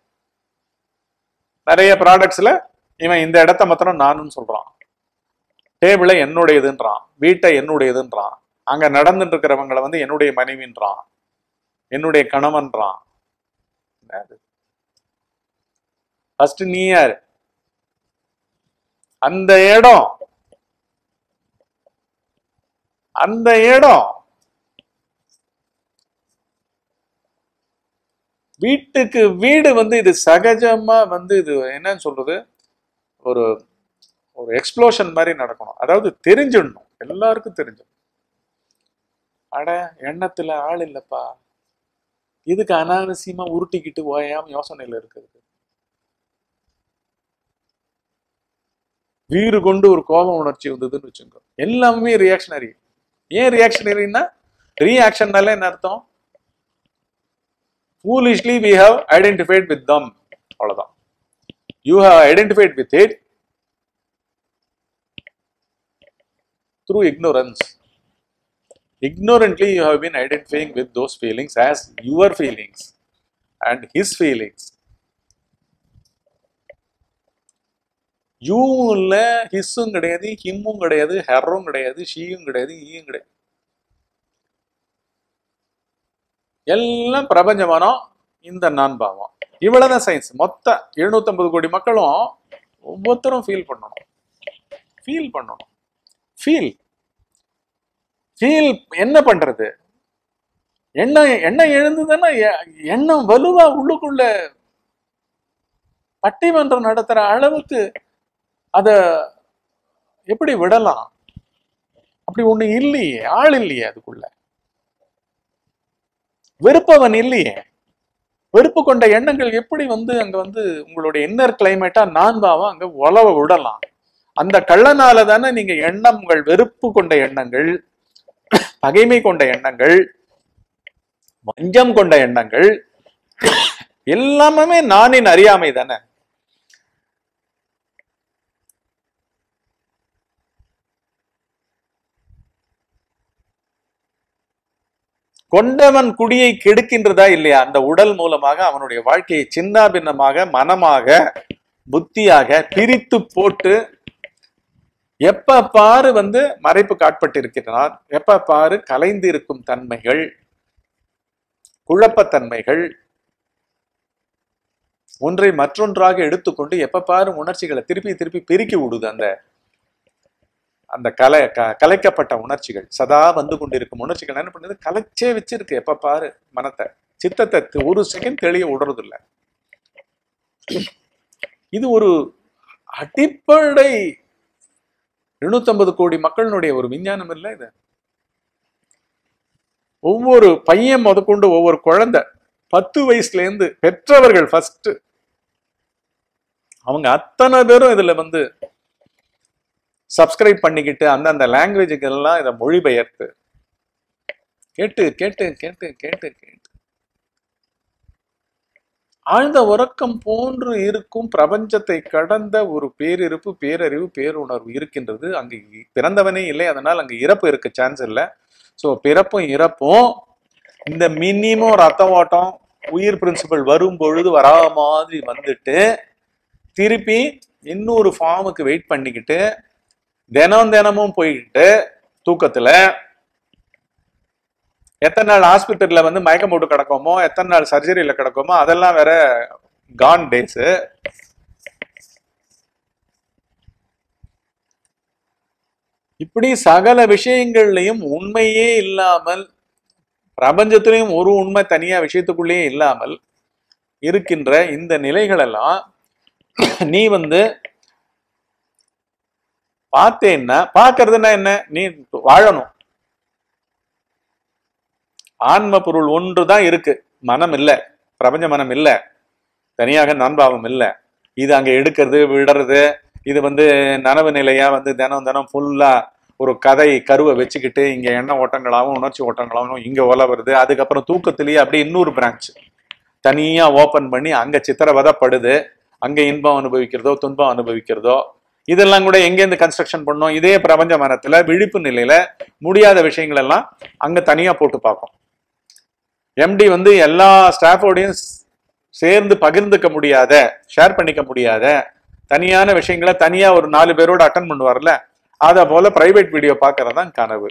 நிறைய ப்ராடக்ட்ஸ்ல இவன் இந்த இடத்த மாத்திரம் நானுன்னு சொல்றான் டேபிளை என்னுடையதுன்றான் வீட்டை என்னுடையதுன்றான் அங்க நடந்துட்டு இருக்கிறவங்களை வந்து என்னுடைய மனைவின்றான் என்னுடைய கணவன்றான் ஃபர்ஸ்ட் நீ யார் அந்த இடம் அந்த இடம் வீட்டுக்கு வீடு வந்து இது சகஜமா வந்து இது என்னன்னு சொல்றது ஒரு ஒரு எக்ஸ்ப்ளோஷன் மாதிரி நடக்கணும் அதாவது தெரிஞ்சிடணும் எல்லாருக்கும் தெரிஞ்சிடணும் அட எண்ணத்துல ஆள் இல்லப்பா இதுக்கு அனாவசியமா உருட்டிக்கிட்டு ஓயாம யோசனையில இருக்குது வீறு கொண்டு ஒரு கோப உணர்ச்சி வந்ததுன்னு வச்சுக்கோ எல்லாமே ரியாக்ஷனரி ஏன் ரியாக்ஷனரின்னா ரியாக்ஷன்னால என்ன அர்த்தம் foolishly we have identified with them அவ்வளவுதான் you have identified with it through ignorance ignorantly you have been identifying with those feelings as your feelings and his feelings யூவும் இல்ல ஹிஸ்ஸும் கிடையாது ஹிம்மும் கிடையாது ஹெர்ரும் கிடையாது ஷீயும் கிடையாது ஈயும் கிடையாது எல்லாம் பிரபஞ்ச மனம் இந்த நான் பாவம் இவ்வளவுதான் சயின்ஸ் மொத்த 750 கோடி மக்களும் ஒவ்வொருத்தரும் ஃபீல் பண்ணணும் ஃபீல் பண்ணணும் ஃபீல் ஃபீல் என்ன பண்றது எண்ணம் எண்ணம் எழுந்ததுன்னா எ- எண்ணம் வலுவா உள்ளுக்குள்ள பட்டிமன்றம் நடத்துற அளவுக்கு அத எப்படி விடலாம் அப்படி ஒண்ணு இல்லையே ஆள் இல்லையே அதுக்குள்ள வெறுப்பவன் இல்லையே வெறுப்பு கொண்ட எண்ணங்கள் எப்படி வந்து அங்க வந்து உங்களுடைய இன்னர் கிளைமேட்டா நான் பாவம் அங்க உழவ விடலாம் அந்த கள்ளனால தானே நீங்க எண்ணங்கள் வெறுப்பு கொண்ட எண்ணங்கள் பகைமை கொண்ட எண்ணங்கள் வஞ்சம் கொண்ட எண்ணங்கள் எல்லாமே நானின் அறியாமை தானே கொண்டவன் குடியை கெடுக்கின்றதா இல்லையா அந்த உடல் மூலமாக அவனுடைய வாழ்க்கையை சின்ன பின்னமாக மனமாக புத்தியாக பிரித்து போட்டு எப்ப பாரு வந்து மறைப்பு காட்பட்டிருக்கிறார் எப்ப பாரு கலைந்து இருக்கும் தன்மைகள் குழப்பத்தன்மைகள் ஒன்றை மற்றொன்றாக எடுத்துக்கொண்டு எப்ப பாரு உணர்ச்சிகளை திருப்பி திருப்பி பெருக்கி விடுது அந்த அந்த கலை க- கலைக்கப்பட்ட உணர்ச்சிகள் சதா வந்து கொண்டிருக்கும் உணர்ச்சிகள் என்ன பண்ணுது கலைச்சே வச்சிருக்கு எப்ப பாரு மனத்தை சித்தத்தை தி- ஒரு செகண்ட் தெளிய விடுறது இல்ல இது ஒரு அடிப்படை 250 கோடி மக்களினுடைய ஒரு விஞ்ஞானம் இல்லை இது ஒவ்வொரு பையன் முதற்கொண்டு ஒவ்வொரு குழந்தை பத்து வயசுல இருந்து பெற்றவர்கள் ஃபர்ஸ்ட் அவங்க அத்தனை பேரும் இதுல வந்து சப்ஸ்கிரைப் பண்ணிக்கிட்டு அந்தந்த லாங்குவேஜுக்கு எல்லாம் இதை மொழிபெயர்த்து கேட்டு கேட்டு கேட்டு கேட்டு கேட்டு ஆழ்ந்த உறக்கம் போன்று இருக்கும் பிரபஞ்சத்தை கடந்த ஒரு பேரிருப்பு பேரறிவு பேருணர்வு இருக்கின்றது அங்கு பிறந்தவனே இல்லை அதனால் அங்கு இறப்பு இருக்க சான்ஸ் இல்லை ஸோ பிறப்பும் இறப்பும் இந்த மினிமம் ரத்த ஓட்டம் உயிர் பிரின்சிபல் வரும் பொழுது வரா மாதிரி வந்துட்டு திருப்பி இன்னொரு ஃபார்முக்கு வெயிட் பண்ணிக்கிட்டு தினம் தினமும் போய்கிட்டு தூக்கத்துல எத்தனை நாள் ஹாஸ்பிட்டல்ல வந்து மயக்கம் போட்டு கிடக்கோமோ எத்தனை நாள் சர்ஜரியில கிடக்கோமோ அதெல்லாம் வேற கான் டேஸ் இப்படி சகல விஷயங்கள்லையும் உண்மையே இல்லாமல் பிரபஞ்சத்திலையும் ஒரு உண்மை தனியா விஷயத்துக்குள்ளேயே இல்லாமல் இருக்கின்ற இந்த நிலைகளெல்லாம் நீ வந்து பார்த்தேன்னா பார்க்கறதுன்னா என்ன நீ வாழணும் ஆன்ம பொருள் ஒன்று தான் இருக்கு மனம் இல்லை பிரபஞ்ச மனம் இல்லை தனியாக நண்பாவம் இல்லை இது அங்க எடுக்கிறது விடுறது இது வந்து நனவு நிலையா வந்து தினம் தினம் ஃபுல்லா ஒரு கதை கருவை வச்சுக்கிட்டு இங்க எண்ண ஓட்டங்களாகவும் உணர்ச்சி ஓட்டங்களாகவும் இங்க ஒல வருது அதுக்கப்புறம் தூக்கத்திலேயே அப்படியே இன்னொரு பிரான்ச் தனியா ஓபன் பண்ணி அங்க சித்திரவதப்படுது அங்க இன்பம் அனுபவிக்கிறதோ துன்பம் அனுபவிக்கிறதோ இதெல்லாம் கூட எங்கேருந்து கன்ஸ்ட்ரக்ஷன் பண்ணோம் இதே பிரபஞ்ச மனத்துல விழிப்பு நிலையில முடியாத விஷயங்கள் எல்லாம் அங்க தனியா போட்டு பார்ப்போம் எம்டி வந்து எல்லா ஸ்டாஃபோடையும் சேர்ந்து பகிர்ந்துக்க முடியாத ஷேர் பண்ணிக்க முடியாத தனியான விஷயங்களை தனியா ஒரு நாலு பேரோட அட்டன் பண்ணுவார்ல அத போல பிரைவேட் வீடியோ பார்க்கறது தான் கனவு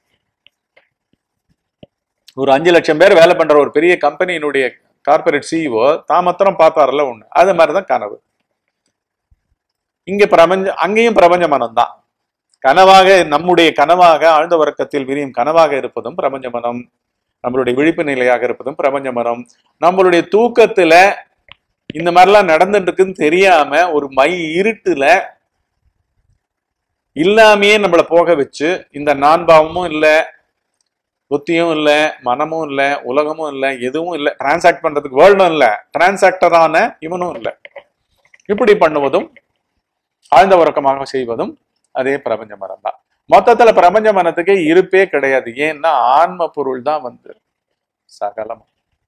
ஒரு அஞ்சு லட்சம் பேர் வேலை பண்ற ஒரு பெரிய கம்பெனியினுடைய கார்பரேட் சிஇஓ தான் மாத்திரம் பார்த்தாருல ஒண்ணு அது மாதிரிதான் கனவு இங்க பிரபஞ்ச அங்கேயும் பிரபஞ்ச மனம் தான் கனவாக நம்முடைய கனவாக ஆழ்ந்த உறக்கத்தில் விரியும் கனவாக இருப்பதும் பிரபஞ்ச மனம் நம்மளுடைய விழிப்பு நிலையாக இருப்பதும் பிரபஞ்ச மனம் நம்மளுடைய தூக்கத்துல இந்த மாதிரிலாம் நடந்துட்டு இருக்குன்னு தெரியாம ஒரு மை இருட்டுல இல்லாமையே நம்மளை போக வச்சு இந்த நான்பாவமும் இல்லை புத்தியும் இல்லை மனமும் இல்லை உலகமும் இல்லை எதுவும் இல்லை டிரான்சாக்ட் பண்றதுக்கு வேர்ல்டும் இல்லை டிரான்சாக்டரான இவனும் இல்லை இப்படி பண்ணுவதும் ஆழ்ந்த உறக்கமாக செய்வதும் அதே பிரபஞ்ச மரம் தான் மொத்தத்துல பிரபஞ்ச மனத்துக்கே இருப்பே கிடையாது ஏன்னா ஆன்ம பொருள் தான் வந்து சகலம்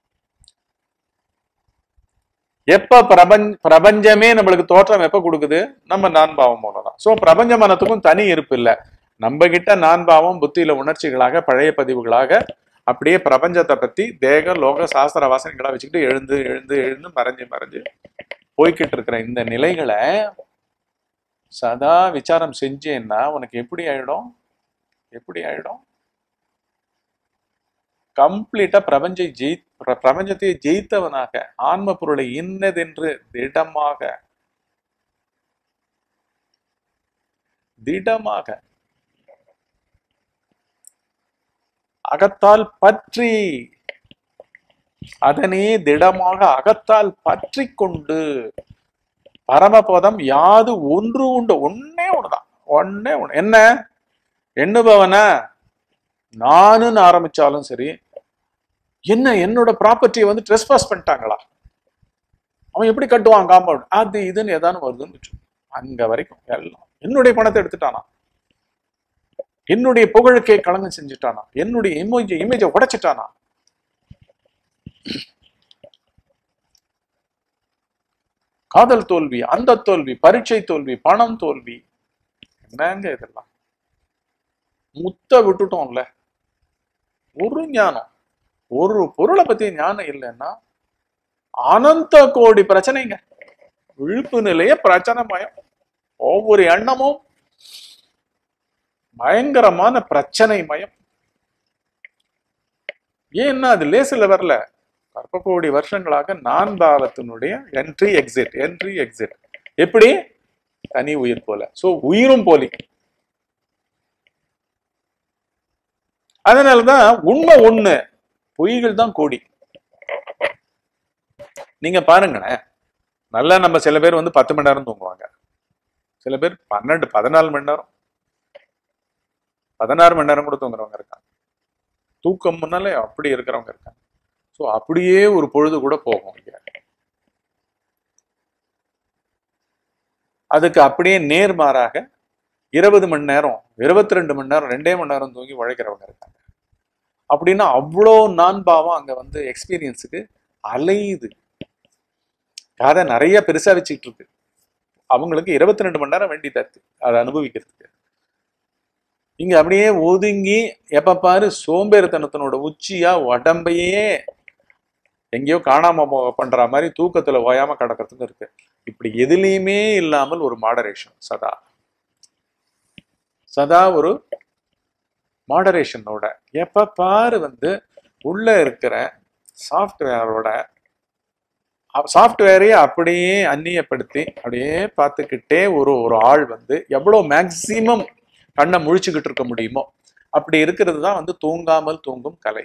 எப்ப பிரபஞ்ச பிரபஞ்சமே நம்மளுக்கு தோற்றம் எப்ப கொடுக்குது நம்ம நான்பாவம் மூலம் தான் சோ பிரபஞ்ச மனத்துக்கும் தனி இருப்பு இல்லை நம்ம கிட்ட நான்பாவம் புத்தியில உணர்ச்சிகளாக பழைய பதிவுகளாக அப்படியே பிரபஞ்சத்தை பத்தி தேக லோக சாஸ்திர வாசனைகளா வச்சுக்கிட்டு எழுந்து எழுந்து எழுந்து மறைஞ்சு மறைஞ்சு போய்கிட்டு இருக்கிற இந்த நிலைகளை சதா விசாரம் செஞ்சேன்னா உனக்கு எப்படி ஆயிடும் எப்படி ஆயிடும் கம்ப்ளீட்டா பிரபஞ்ச ஜெயி பிர- பிரபஞ்சத்தை ஜெயித்தவனாக ஆன்ம பொருளை இன்னதென்று திடமாக திடமாக அகத்தால் பற்றி அதனே திடமாக அகத்தால் பற்றி கொண்டு பரமபதம் யாது ஒன்று உண்டு ஒன்னே ஒண்ணுதான் ஒன்னே ஒண்ணு என்ன எண்ணுபவன நானுன்னு ஆரம்பிச்சாலும் சரி என்ன என்னோட ப்ராப்பர்ட்டியை வந்து ட்ரெஸ்பாஸ் பண்ணிட்டாங்களா அவன் எப்படி கட்டுவான் காம்பவுண்ட் அது இதுன்னு ஏதானு வருதுன்னு வச்சு அங்க வரைக்கும் எல்லாம் என்னுடைய பணத்தை எடுத்துட்டானா என்னுடைய புகழுக்கே களங்கம் செஞ்சுட்டானா என்னுடைய இமேஜ் இமேஜை உடைச்சிட்டானா காதல் தோல்வி அந்த தோல்வி பரீட்சை தோல்வி பணம் தோல்வி என்னங்க இதெல்லாம் முத்த விட்டுட்டோம்ல ஒரு ஞானம் ஒரு பொருளை பத்தி ஞானம் இல்லைன்னா அனந்த கோடி பிரச்சனைங்க விழிப்பு நிலைய பிரச்சனை மயம் ஒவ்வொரு எண்ணமும் பயங்கரமான பிரச்சனை மயம் ஏன்னா அது லேசில் வரல கற்ப கோடி வருஷங்களாக நான் பாவத்தினுடைய என்ட்ரி எக்ஸிட் என்ட்ரி எக்ஸிட் எப்படி தனி உயிர் போல சோ உயிரும் போலி அதனாலதான் உண்மை ஒண்ணு பொய்கள் தான் கோடி நீங்க பாருங்களேன் நல்லா நம்ம சில பேர் வந்து பத்து மணி நேரம் தூங்குவாங்க சில பேர் பன்னெண்டு பதினாலு மணி நேரம் பதினாறு மணி நேரம் கூட தூங்குறவங்க இருக்காங்க தூக்கம் முன்னாலே அப்படி இருக்கிறவங்க இருக்காங்க ஸோ அப்படியே ஒரு பொழுது கூட போகும் இங்க அதுக்கு அப்படியே நேர்மாறாக இருபது மணி நேரம் இருபத்தி ரெண்டு மணி நேரம் ரெண்டே மணி நேரம் தூங்கி உழைக்கிறவங்க இருக்காங்க அப்படின்னா அவ்வளோ நான் பாவம் அங்க வந்து எக்ஸ்பீரியன்ஸுக்கு அலையுது கதை நிறைய பெருசா வச்சுக்கிட்டு இருக்கு அவங்களுக்கு இருபத்தி ரெண்டு மணி நேரம் வேண்டியதா இருக்கு அதை அனுபவிக்கிறதுக்கு இங்க அப்படியே ஒதுங்கி எப்ப பாரு சோம்பேறித்தனத்தினோட உச்சியா உடம்பையே எங்கேயோ காணாம போ- பண்ற மாதிரி தூக்கத்துல ஓயாம கிடக்கிறதுக்கு இருக்கு இப்படி எதுலேயுமே இல்லாமல் ஒரு மாடரேஷன் சதா சதா ஒரு மாடரேஷனோட எப்ப பாரு வந்து உள்ள இருக்கிற சாஃப்ட்வேரோட சாஃப்ட்வேரையே அப்படியே அந்நியப்படுத்தி அப்படியே பார்த்துக்கிட்டே ஒரு ஒரு ஆள் வந்து எவ்வளோ மேக்சிமம் கண்ணை முழிச்சுக்கிட்டு இருக்க முடியுமோ அப்படி இருக்கிறது தான் வந்து தூங்காமல் தூங்கும் கலை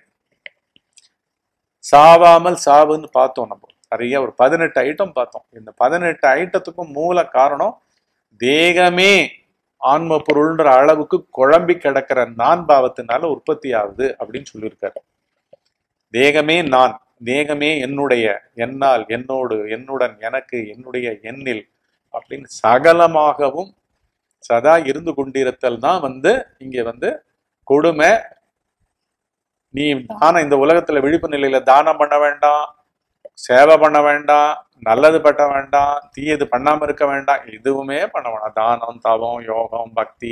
சாவாமல் சாவுன்னு பார்த்தோம் நம்ம நிறைய ஒரு பதினெட்டு ஐட்டம் பார்த்தோம் இந்த பதினெட்டு ஐட்டத்துக்கும் மூல காரணம் தேகமே ஆன்ம பொருள்ன்ற அளவுக்கு குழம்பி கிடக்கிற நான் பாவத்தினால உற்பத்தி ஆகுது அப்படின்னு சொல்லியிருக்காரு தேகமே நான் தேகமே என்னுடைய என்னால் என்னோடு என்னுடன் எனக்கு என்னுடைய எண்ணில் அப்படின்னு சகலமாகவும் சதா இருந்து கொண்டிருத்தல் தான் வந்து இங்க வந்து கொடுமை நீ தானம் இந்த உலகத்துல விழிப்பு நிலையில தானம் பண்ண வேண்டாம் சேவை பண்ண வேண்டாம் நல்லது பண்ண வேண்டாம் தீயது பண்ணாம இருக்க வேண்டாம் எதுவுமே பண்ண வேண்டாம் தானம் தவம் யோகம் பக்தி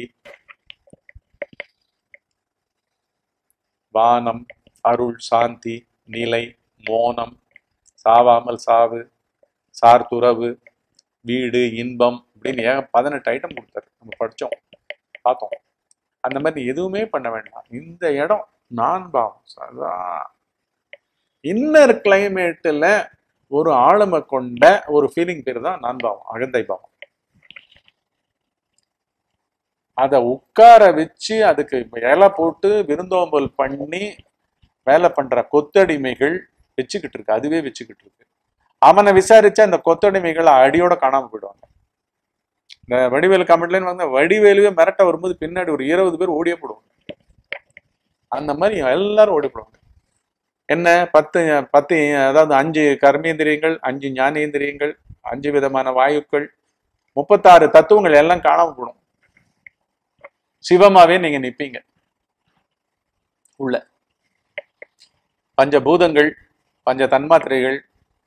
வானம் அருள் சாந்தி நிலை மோனம் சாவாமல் சாவு சார்துறவு வீடு இன்பம் அப்படின்னு ஏக பதினெட்டு ஐட்டம் கொடுத்தாரு நம்ம படிச்சோம் பார்த்தோம் அந்த மாதிரி எதுவுமே பண்ண வேண்டாம் இந்த இடம் நான் பாவம் அதான் இன்னர் கிளைமேட்டில் ஒரு ஆளுமை கொண்ட ஒரு ஃபீலிங் பேர் தான் நான் பாவம் அகந்தை பாவம் அதை உட்கார வச்சு அதுக்கு இலை போட்டு விருந்தோம்பல் பண்ணி வேலை பண்ற கொத்தடிமைகள் வச்சுக்கிட்டு இருக்கு அதுவே வச்சுக்கிட்டு இருக்கு அவனை விசாரிச்சா அந்த கொத்தடிமைகள் அடியோட காணாம போயிடுவாங்க இந்த வடிவேலு கமெண்ட்லன்னு வந்து வடிவேலுவே மிரட்ட வரும்போது பின்னாடி ஒரு இருபது பேர் ஓடியே போடுவாங்க அந்த மாதிரி எல்லாரும் ஓடி போடுவாங்க என்ன பத்து பத்து அதாவது அஞ்சு கர்மேந்திரியங்கள் அஞ்சு ஞானேந்திரியங்கள் அஞ்சு விதமான வாயுக்கள் முப்பத்தாறு தத்துவங்கள் எல்லாம் காணாம போடும் சிவமாவே நீங்க நிப்பீங்க உள்ள பஞ்சபூதங்கள் பஞ்ச தன்மாத்திரைகள்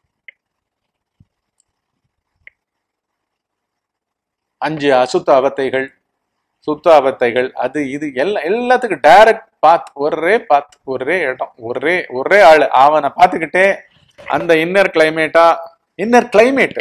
அஞ்சு அசுத்த அவத்தைகள் சுத்த அவத்தைகள் அது இது எல்லா எல்லாத்துக்கும் டைரக்ட் பாத் ஒரே பாத் ஒரே இடம் ஒரே ஒரே ஆளு அவனை பார்த்துக்கிட்டே அந்த இன்னர் கிளைமேட்டா inner climate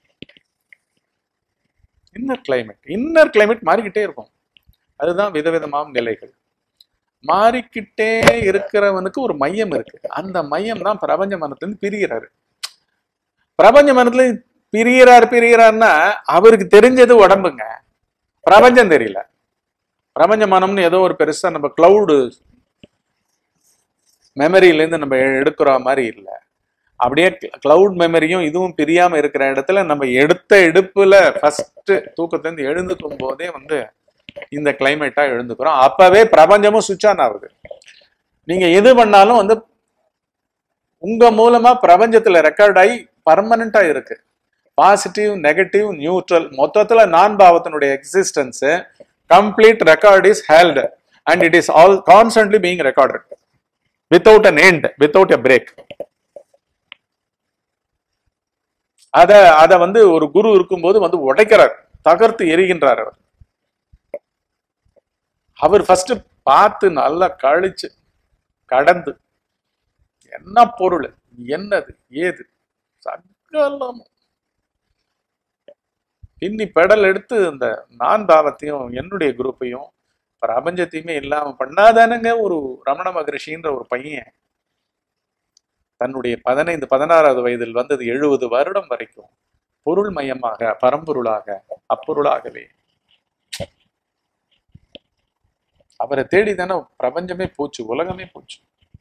inner climate inner climate மாறிக்கிட்டே இருக்கும் அதுதான் விதவிதமான நிலைகள் மாறிக்கிட்டே இருக்கிறவனுக்கு ஒரு மையம் இருக்கு அந்த மையம் தான் பிரபஞ்ச மனத்திலிருந்து பிரிகிறாரு பிரபஞ்ச மனத்துல பிரிகிறார் பிரிகிறார்னா அவருக்கு தெரிஞ்சது உடம்புங்க பிரபஞ்சம் தெரியல பிரபஞ்ச மனம்னு ஏதோ ஒரு பெருசா நம்ம கிளவுடு மெமரியிலேருந்து நம்ம எடுக்கிற மாதிரி இல்லை அப்படியே கிளவுட் மெமரியும் இதுவும் பிரியாம இருக்கிற இடத்துல நம்ம எடுத்த எடுப்புல ஃபர்ஸ்ட் தூக்கத்திலேருந்து எழுந்துக்கும் போதே வந்து இந்த கிளைமேட்டா எழுந்துக்கிறோம் அப்பவே பிரபஞ்சமும் சுவிட்ச் ஆன் ஆகுது நீங்க எது பண்ணாலும் வந்து உங்க மூலமா பிரபஞ்சத்துல ரெக்கார்ட் ஆகி பர்மனண்டா இருக்கு பாசிட்டிவ் நெகட்டிவ் நியூட்ரல் மொத்தத்துல நான் பாவத்தினுடைய existence complete record is held and it is all constantly being recorded without an end without a break அத அத வந்து ஒரு குரு இருக்கும்போது வந்து உடைக்கிறார் தகர்த்து எரிகின்றார் அவர் அவர் ஃபர்ஸ்ட் பார்த்து நல்லா கழிச்சு கடந்து என்ன பொருள் என்னது ஏது சகலமும் பின்னி பெடல் எடுத்து இந்த நான் பாவத்தையும் என்னுடைய குரூப்பையும் பிரபஞ்சத்தையுமே இல்லாம பண்ணாதானுங்க ஒரு ரமண மகரிஷின்ற ஒரு பையன் தன்னுடைய பதினைந்து பதினாறாவது வயதில் வந்தது எழுபது வருடம் வரைக்கும் பொருள் மையமாக பரம்பொருளாக அப்பொருளாகவே அவரை தேடி தானே பிரபஞ்சமே போச்சு உலகமே போச்சு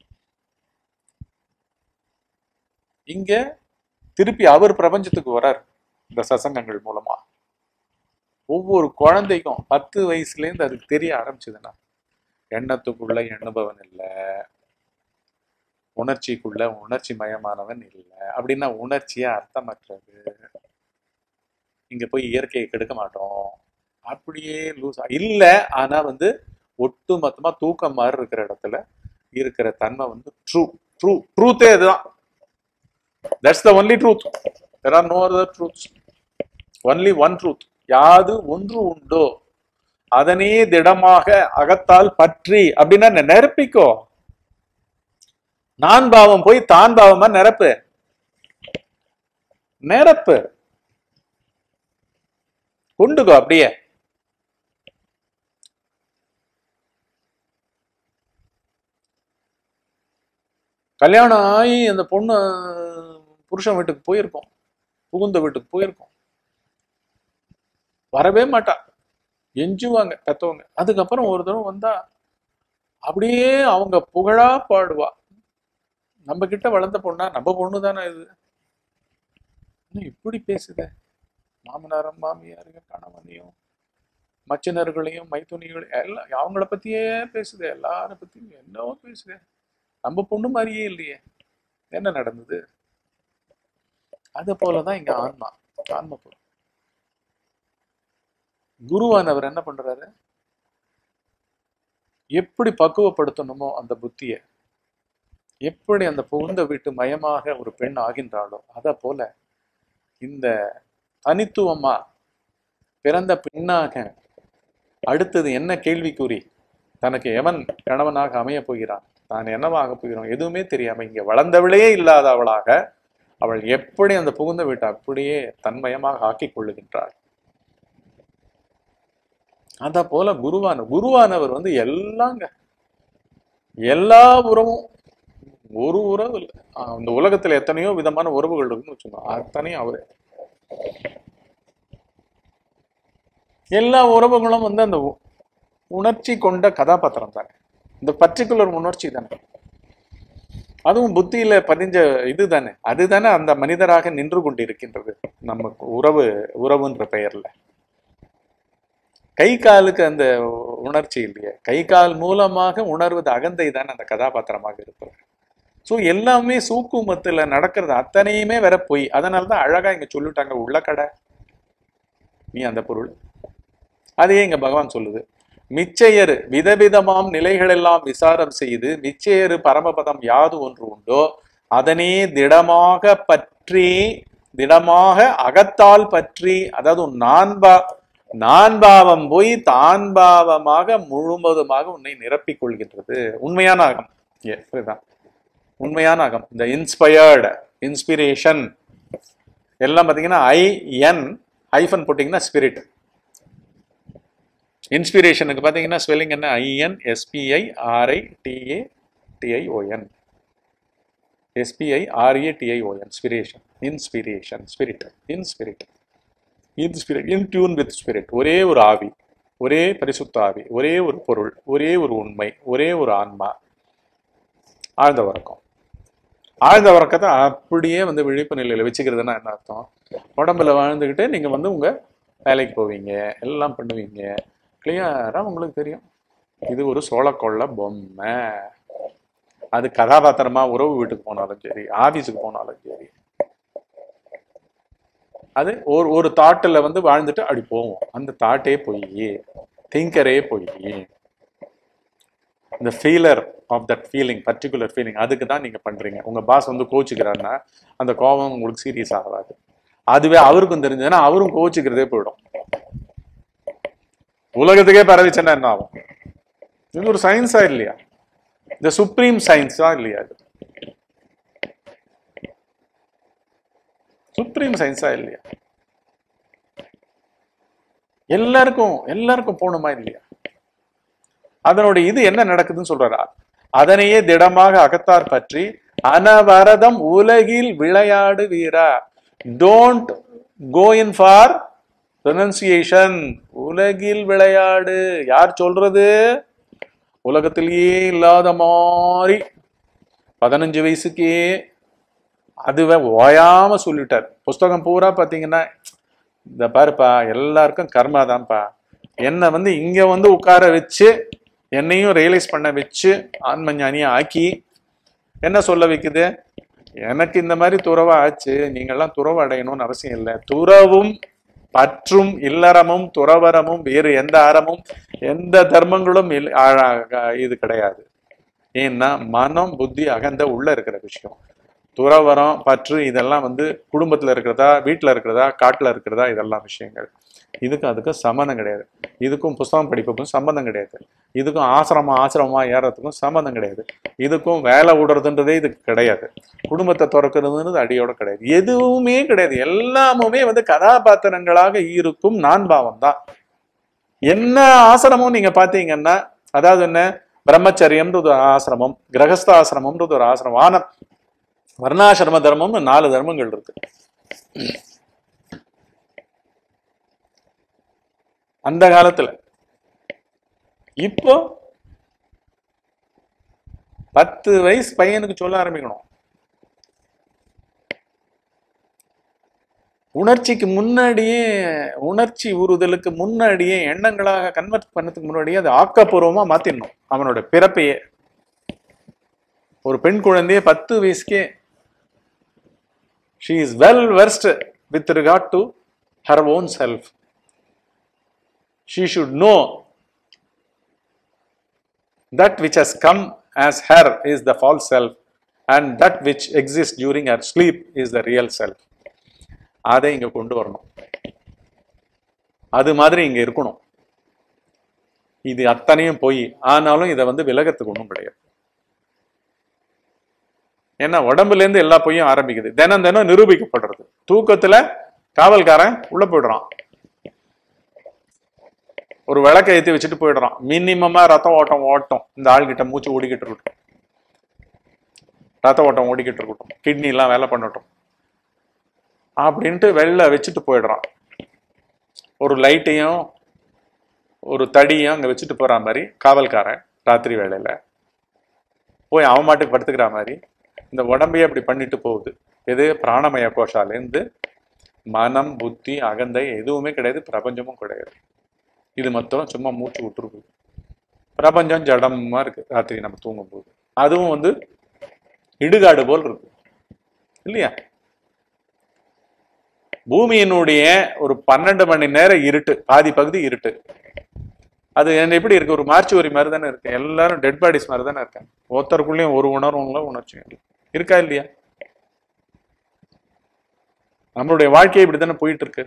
இங்க திருப்பி அவர் பிரபஞ்சத்துக்கு வரார் இந்த சசங்கங்கள் மூலமா ஒவ்வொரு குழந்தைக்கும் பத்து வயசுல இருந்து அதுக்கு தெரிய ஆரம்பிச்சதுன்னா எண்ணத்துக்குள்ள எண்ணுபவன் இல்லை உணர்ச்சிக்குள்ள உணர்ச்சி மயமானவன் இல்லை அப்படின்னா உணர்ச்சியே அர்த்தமற்றது இங்க போய் இயற்கையை கெடுக்க மாட்டோம் அப்படியே லூஸ் இல்ல ஆனா வந்து ஒட்டு மொத்தமா தூக்கம் மாதிரி இருக்கிற இடத்துல இருக்கிற தன்மை வந்து ட்ரூ ட்ரூ ட்ரூத்தே இதுதான் that's the only truth there are no other truths only one truth யாது ஒன்று உண்டோ அதனே திடமாக அகத்தால் பற்றி அப்படின்னா நெ- நிரப்பிக்கோ நான் பாவம் போய் தான் பாவமா நிரப்பு நிரப்பு கொண்டுக்கோ அப்படியே கல்யாணம் ஆகி அந்த பொண்ணு புருஷன் வீட்டுக்கு போயிருக்கோம் புகுந்த வீட்டுக்கு போயிருக்கோம் வரவே மாட்டா எஞ்சுவாங்க பெத்தவங்க அதுக்கப்புறம் ஒரு தடவை வந்தா அப்படியே அவங்க புகழா பாடுவா நம்ம கிட்ட வளர்ந்த பொண்ணா நம்ம பொண்ணு தானே இது என்ன இப்படி பேசுத மாமனாரும் மாமியாரையும் கணவனையும் மச்சினர்களையும் மைத்துனிகளையும் எல்லாம் அவங்கள பத்தியே பேசுது எல்லார பத்தியும் என்னவோ பேசுது நம்ம பொண்ணு மாதிரியே இல்லையே என்ன நடந்தது அது போலதான் இங்க ஆன்மா ஆன்ம பொருள் குருவானவர் என்ன பண்றாரு எப்படி பக்குவப்படுத்தணுமோ அந்த புத்தியை எப்படி அந்த புகுந்த வீட்டு மயமாக ஒரு பெண் ஆகின்றாளோ அத போல இந்த தனித்துவமா பிறந்த பெண்ணாக அடுத்தது என்ன கேள்விக்குறி தனக்கு எவன் கணவனாக அமையப் போகிறான் தான் என்னவாக போகிறோம் எதுவுமே தெரியாம இங்க வளர்ந்தவளே இல்லாத அவளாக அவள் எப்படி அந்த புகுந்த வீட்டை அப்படியே தன்மயமாக ஆக்கிக் கொள்ளுகின்றாள் அத போல குருவான குருவானவர் வந்து எல்லாங்க எல்லா உறவும் ஒரு உறவு இல்லை ஆஹ் இந்த உலகத்துல எத்தனையோ விதமான உறவுகள் இருக்குன்னு வச்சுக்கோங்க அத்தனையும் அவரே எல்லா உறவுகளும் வந்து அந்த உ- உணர்ச்சி கொண்ட கதாபாத்திரம் தானே இந்த பர்டிகுலர் உணர்ச்சி தானே அதுவும் புத்தியில பதிஞ்ச இது தானே அதுதானே அந்த மனிதராக நின்று கொண்டிருக்கின்றது நமக்கு உறவு உறவுன்ற பெயர்ல கை காலுக்கு அந்த உணர்ச்சி இல்லையே கை கால் மூலமாக உணர்வது அகந்தை தானே அந்த கதாபாத்திரமாக இருப்பது ஸோ எல்லாமே சூக்குமத்துல நடக்கிறது அத்தனையுமே வேற பொய் அதனால தான் அழகா இங்க சொல்லிட்டாங்க உள்ள கடை நீ அந்த பொருள் அதையே இங்க பகவான் சொல்லுது மிச்சையரு விதவிதமாம் நிலைகளெல்லாம் விசாரம் செய்து மிச்சையரு பரமபதம் யாது ஒன்று உண்டோ அதனே திடமாக பற்றி திடமாக அகத்தால் பற்றி அதாவது உன் நான்பா நான்பாவம் போய் தான்பாவமாக முழுவதுமாக உன்னை நிரப்பிக் கொள்கின்றது உண்மையான அகம் ஏ இதுதான் உண்மையான அகம் இந்த இன்ஸ்பயர்டு இன்ஸ்பிரேஷன் எல்லாம் பார்த்தீங்கன்னா ஐ என் ஹைஃபன் போட்டிங்கன்னா ஸ்பிரிட் இன்ஸ்பிரேஷனுக்கு பார்த்தீங்கன்னா ஸ்பெல்லிங் என்ன I N S P I R I T A T I O N S P I R A T I O N inspiration inspiration spirit inspirit inspirit in tune with spirit ஒரே ஒரு ஆவி ஒரே பரிசுத்த ஆவி ஒரே ஒரு பொருள் ஒரே ஒரு உண்மை ஒரே ஒரு ஆன்மா ஆழ்ந்த உறக்கம் ஆழ்ந்த உறக்கத்தை அப்படியே வந்து விழிப்பு நிலையில வச்சுக்கிறதுனா என்ன அர்த்தம் உடம்புல வாழ்ந்துக்கிட்டு நீங்க வந்து உங்க வேலைக்கு போவீங்க எல்லாம் பண்ணுவீங்க கிளியரா உங்களுக்கு தெரியும் இது ஒரு சோளக்கொள்ள பொம்மை அது கதாபாத்திரமா உறவு வீட்டுக்கு போனாலும் சரி ஆபீஸுக்கு போனாலும் சரி அது ஒரு ஒரு தாட்டில் வந்து வாழ்ந்துட்டு அப்படி போவோம் அந்த தாட்டே போய் திங்கரே போய் இந்த feeler of that feeling particular feeling அதுக்கு தான் நீங்க பண்றீங்க உங்க பாஸ் வந்து கோச்சுக்கிறாருன்னா அந்த கோபம் உங்களுக்கு சீரியஸ் ஆகாது அதுவே அவருக்கும் தெரிஞ்சதுன்னா அவரும் கோச்சுக்கிறதே போயிடும் உலகத்துக்கே பரவிச்சுன்னா என்ன ஆகும் இது ஒரு சயின்ஸா இல்லையா இந்த சுப்ரீம் சயின்ஸா இல்லையா இது சுப்ரீம் சயின்ஸா இல்லையா எல்லாருக்கும் எல்லாருக்கும் போகணுமா இல்லையா அதனுடைய இது என்ன நடக்குதுன்னு சொல்றாரு அதனையே திடமாக அகத்தார் பற்றி அனவரதம் உலகில் விளையாடு வீரா don't go in for pronunciation உலகில் விளையாடு யார் சொல்றது உலகத்திலேயே இல்லாத மாதிரி பதினஞ்சு வயசுக்கே அதுவே ஓயாம சொல்லிட்டார் புஸ்தகம் பூரா பார்த்தீங்கன்னா இந்த பாருப்பா எல்லாருக்கும் கர்மா தான்ப்பா என்னை வந்து இங்க வந்து உட்கார வச்சு என்னையும் ரியலைஸ் பண்ண வச்சு ஆன்ம ஞானியா ஆக்கி என்ன சொல்ல வைக்குது எனக்கு இந்த மாதிரி துறவா ஆச்சு நீங்கெல்லாம் துறவு அடையணும்னு அவசியம் இல்லை துறவும் பற்றும் இல்லறமும் துறவரமும் வேறு எந்த அறமும் எந்த தர்மங்களும் இல்ல- ஆ- ஆ- இது கிடையாது ஏன்னா மனம் புத்தி அகந்த உள்ள இருக்கிற விஷயம் துறவரம் பற்று இதெல்லாம் வந்து குடும்பத்துல இருக்கிறதா வீட்டுல இருக்கிறதா காட்டுல இருக்கிறதா இதெல்லாம் விஷயங்கள் இதுக்கும் அதுக்கும் சம்மந்தம் கிடையாது இதுக்கும் புஸ்தகம் படிப்புக்கும் சம்மந்தம் கிடையாது இதுக்கும் ஆசிரமம் ஆசிரமமா ஏறதுக்கும் சம்மந்தம் கிடையாது இதுக்கும் வேலை விடுறதுன்றதே இதுக்கு கிடையாது குடும்பத்தை துறக்கிறதுன்றது அடியோட கிடையாது எதுவுமே கிடையாது எல்லாமுமே வந்து கதாபாத்திரங்களாக இருக்கும் நான் பாவம் தான் என்ன ஆசிரமம் நீங்க பாத்தீங்கன்னா அதாவது என்ன பிரம்மச்சரியம்ன்றது ஒரு ஆசிரமம் கிரகஸ்த ஆசிரமம்ன்றது ஒரு ஆசிரமம் ஆன வர்ணாசிரம தர்மம்னு நாலு தர்மங்கள் இருக்கு அந்த காலத்துல இப்போ பத்து வயசு பையனுக்கு சொல்ல ஆரம்பிக்கணும் உணர்ச்சிக்கு முன்னாடியே உணர்ச்சி ஊறுதலுக்கு முன்னாடியே எண்ணங்களாக கன்வெர்ட் பண்ணதுக்கு முன்னாடியே அது ஆக்கப்பூர்வமா மாத்திடணும் அவனோட பிறப்பையே ஒரு பெண் குழந்தைய பத்து வயசுக்கே she is well versed with regard to her own self she should know that which has come as her is the false self and that which exists during her sleep is the real self அதை இங்க கொண்டு வரணும் அது மாதிரி இங்க இருக்கணும் இது அத்தனையும் போய் ஆனாலும் இதை வந்து விலகத்துக்கு ஒன்றும் கிடையாது ஏன்னா உடம்புல இருந்து எல்லா பொய்யும் ஆரம்பிக்குது தினம் தினம் நிரூபிக்கப்படுறது தூக்கத்துல காவல்காரன் உள்ள போயிடுறான் ஒரு விளக்கை ஏற்றி வச்சுட்டு போயிடுறான் மினிமமா ரத்த ஓட்டம் ஓட்டம் இந்த ஆள்கிட்ட மூச்சு ஓடிக்கிட்டு இருக்கட்டும் ரத்த ஓட்டம் ஓடிக்கிட்டு இருக்கட்டும் கிட்னி எல்லாம் வேலை பண்ணட்டும் அப்படின்ட்டு வெளில வச்சுட்டு போயிடுறான் ஒரு லைட்டையும் ஒரு தடியும் அங்க வச்சுட்டு போற மாதிரி காவல்காரன் ராத்திரி வேலையில போய் அவன் மாட்டுக்கு படுத்துக்கிற மாதிரி இந்த உடம்பையே அப்படி பண்ணிட்டு போகுது எது பிராணமய கோஷாலேருந்து மனம் புத்தி அகந்தை எதுவுமே கிடையாது பிரபஞ்சமும் கிடையாது இது மொத்தம் சும்மா மூச்சு விட்டுருக்கு பிரபஞ்சம் ஜடமா இருக்கு ராத்திரி நம்ம தூங்கும்போது அதுவும் வந்து இடுகாடு போல் இருக்கு இல்லையா பூமியினுடைய ஒரு பன்னெண்டு மணி நேரம் இருட்டு பாதி பகுதி இருட்டு அது என்ன எப்படி இருக்கு ஒரு மார்ச்சுவரி மாதிரி தானே இருக்கு எல்லாரும் டெட் பாடிஸ் மாதிரி தானே இருக்காங்க ஒருத்தருக்குள்ளேயும் ஒரு உணர்வுங்களோ உணர்ச்சியும் இல்லை. இருக்கா இல்லையா நம்மளுடைய வாழ்க்கை இப்படி தானே போயிட்டு இருக்கு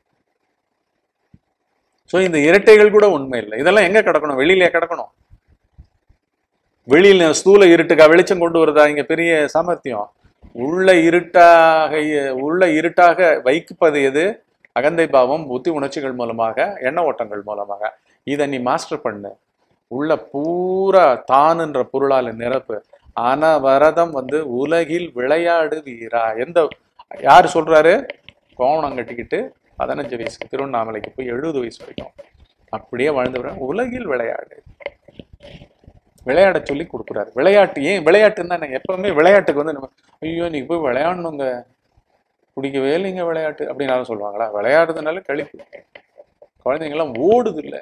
ஸோ இந்த இரட்டைகள் கூட உண்மை இல்லை இதெல்லாம் எங்க கிடக்கணும் வெளியில கிடக்கணும் வெளியில ஸ்தூல இருட்டுக்கா வெளிச்சம் கொண்டு வருதா இங்க பெரிய சாமர்த்தியம் உள்ள இருட்டாக உள்ள இருட்டாக வைப்பது எது அகந்தை பாவம் புத்தி உணர்ச்சிகள் மூலமாக எண்ண ஓட்டங்கள் மூலமாக இதை நீ மாஸ்டர் பண்ணு உள்ள பூரா தானுன்ற பொருளால நிரப்பு அனவரதம் வந்து உலகில் விளையாடு வீரா எந்த யார் சொல்றாரு கோவணம் கட்டிக்கிட்டு பதினஞ்சு வயசுக்கு திருவண்ணாமலைக்கு போய் எழுபது வயசு வரைக்கும் அப்படியே வாழ்ந்து வர உலகில் விளையாடு விளையாட சொல்லி கொடுக்குறாரு விளையாட்டு ஏன் விளையாட்டுன்னா நான் எப்பவுமே விளையாட்டுக்கு வந்து நம்ம ஐயோ நீ போய் விளையாடணுங்க பிடிக்கவே இல்லைங்க விளையாட்டு அப்படின்னு சொல்லுவாங்களா விளையாடுறதுனால கழிப்பு குழந்தைங்கெல்லாம் ஓடுது இல்ல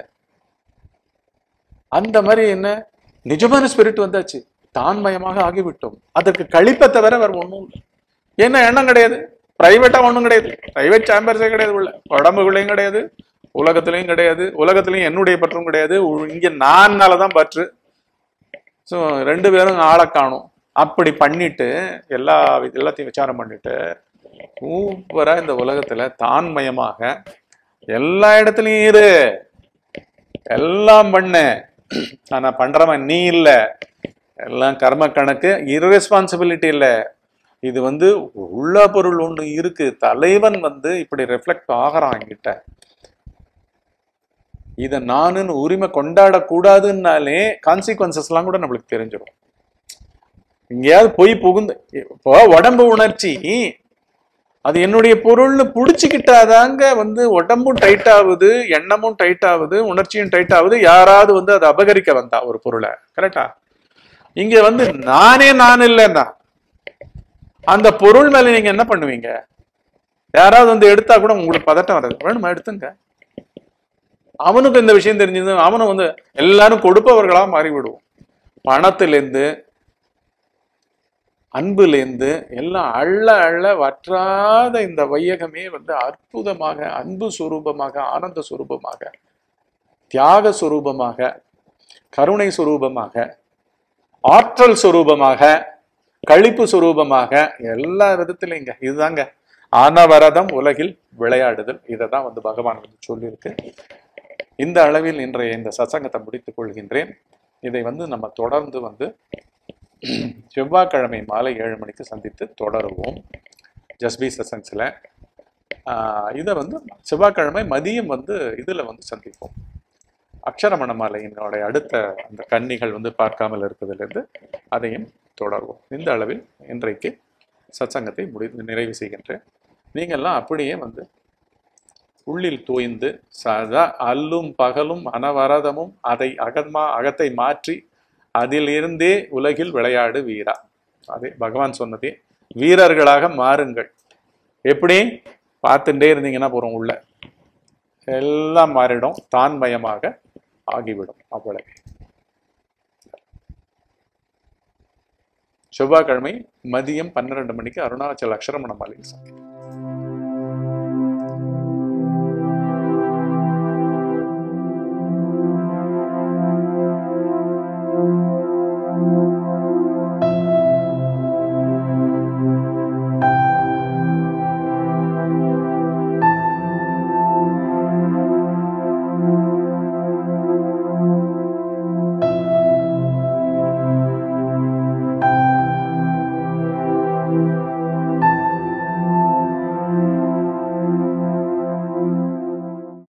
அந்த மாதிரி என்ன நிஜமான ஸ்பிரிட் வந்தாச்சு தான்மயமாக ஆகிவிட்டோம் அதற்கு கழிப்பை தவிர வேற ஒண்ணும் இல்லை என்ன எண்ணம் கிடையாது பிரைவேட்டா ஒண்ணும் கிடையாது பிரைவேட் சேம்பர்ஸே கிடையாது உள்ள உடம்புக்குள்ளேயும் கிடையாது உலகத்திலையும் கிடையாது உலகத்திலையும் என்னுடைய பற்றும் கிடையாது உ- இங்க நான்னாலதான் பற்று ஸோ ரெண்டு பேரும் ஆளை காணும் அப்படி பண்ணிட்டு எல்லா வி- எல்லாத்தையும் விசாரம் பண்ணிட்டு சூப்பரா இந்த உலகத்துல தான்மயமாக எல்லா இடத்துலயும் இரு எல்லாம் பண்ணு ஆனா பண்றவன் நீ இல்ல எல்லாம் கர்ம கணக்கு irresponsibility இல்ல இது வந்து உள்ள பொருள் ஒண்ணு இருக்கு தலைவன் வந்து இப்படி ரெஃப்ளெக்ட் ஆகிறான் என்கிட்ட இதை நானுன்னு உரிமை கொண்டாடக்கூடாதுன்னாலே கான்சிக்வன்சஸ் எல்லாம் கூட நம்மளுக்கு தெரிஞ்சிடும் எங்கேயாவது போய் புகுந்து இப்போ உடம்பு உணர்ச்சி அது என்னுடைய பொருள்னு புடிச்சுக்கிட்டாதாங்க வந்து உடம்பும் டைட் ஆகுது எண்ணமும் டைட் ஆகுது உணர்ச்சியும் டைட் ஆகுது யாராவது வந்து அதை அபகரிக்க வந்தா ஒரு பொருளை கரெக்டா இங்க வந்து நானே நான் இல்லைன்னா அந்த பொருள் மேல நீங்க என்ன பண்ணுவீங்க யாராவது வந்து எடுத்தா கூட உங்களுக்கு பதட்டம் வராது வேணுமா எடுத்துங்க அவனுக்கு இந்த விஷயம் தெரிஞ்சது அவனும் வந்து எல்லாரும் கொடுப்பவர்களா மாறி விடுவோம் பணத்திலேருந்து அன்புலேருந்து எல்லாம் அள்ள அள்ள வற்றாத இந்த வையகமே வந்து அற்புதமாக அன்பு சுரூபமாக ஆனந்த சுரூபமாக தியாக சுரூபமாக கருணை சுரூபமாக ஆற்றல் சுரூபமாக கழிப்பு சுரூபமாக எல்லா விதத்திலைங்க இதுதாங்க அனவரதம் உலகில் விளையாடுதல் இதை தான் வந்து பகவான் வந்து சொல்லியிருக்கு இந்த அளவில் இன்றைய இந்த சத்சங்கத்தை முடித்துக் கொள்கின்றேன் இதை வந்து நம்ம தொடர்ந்து வந்து செவ்வாய்க்கிழமை மாலை ஏழு மணிக்கு சந்தித்து தொடருவோம் ஜஸ்பி சசன்ஸில் இதை வந்து செவ்வாய்க்கிழமை மதியம் வந்து இதில் வந்து சந்திப்போம் அக்ஷரமண மாலையினுடைய அடுத்த அந்த கன்னிகள் வந்து பார்க்காமல் இருப்பதிலிருந்து அதையும் தொடர்வோம் இந்த அளவில் இன்றைக்கு சத்சங்கத்தை முடி நிறைவு செய்கின்றேன் நீங்கள்லாம் அப்படியே வந்து உள்ளில் தோய்ந்து சதா அல்லும் பகலும் அனவரதமும் அதை அகமா அகத்தை மாற்றி அதிலிருந்தே உலகில் விளையாடு வீரா அதே பகவான் சொன்னதே வீரர்களாக மாறுங்கள் எப்படி பார்த்துட்டே இருந்தீங்கன்னா போகிறோம் உள்ள எல்லாம் மாறிடும் தான்மயமாக ஆகிவிடும் அவ்வளவு செவ்வாய்க்கிழமை மதியம் பன்னிரண்டு மணிக்கு அருணாச்சல் அக்ஷரமண மாலையில் சந்திப்போம்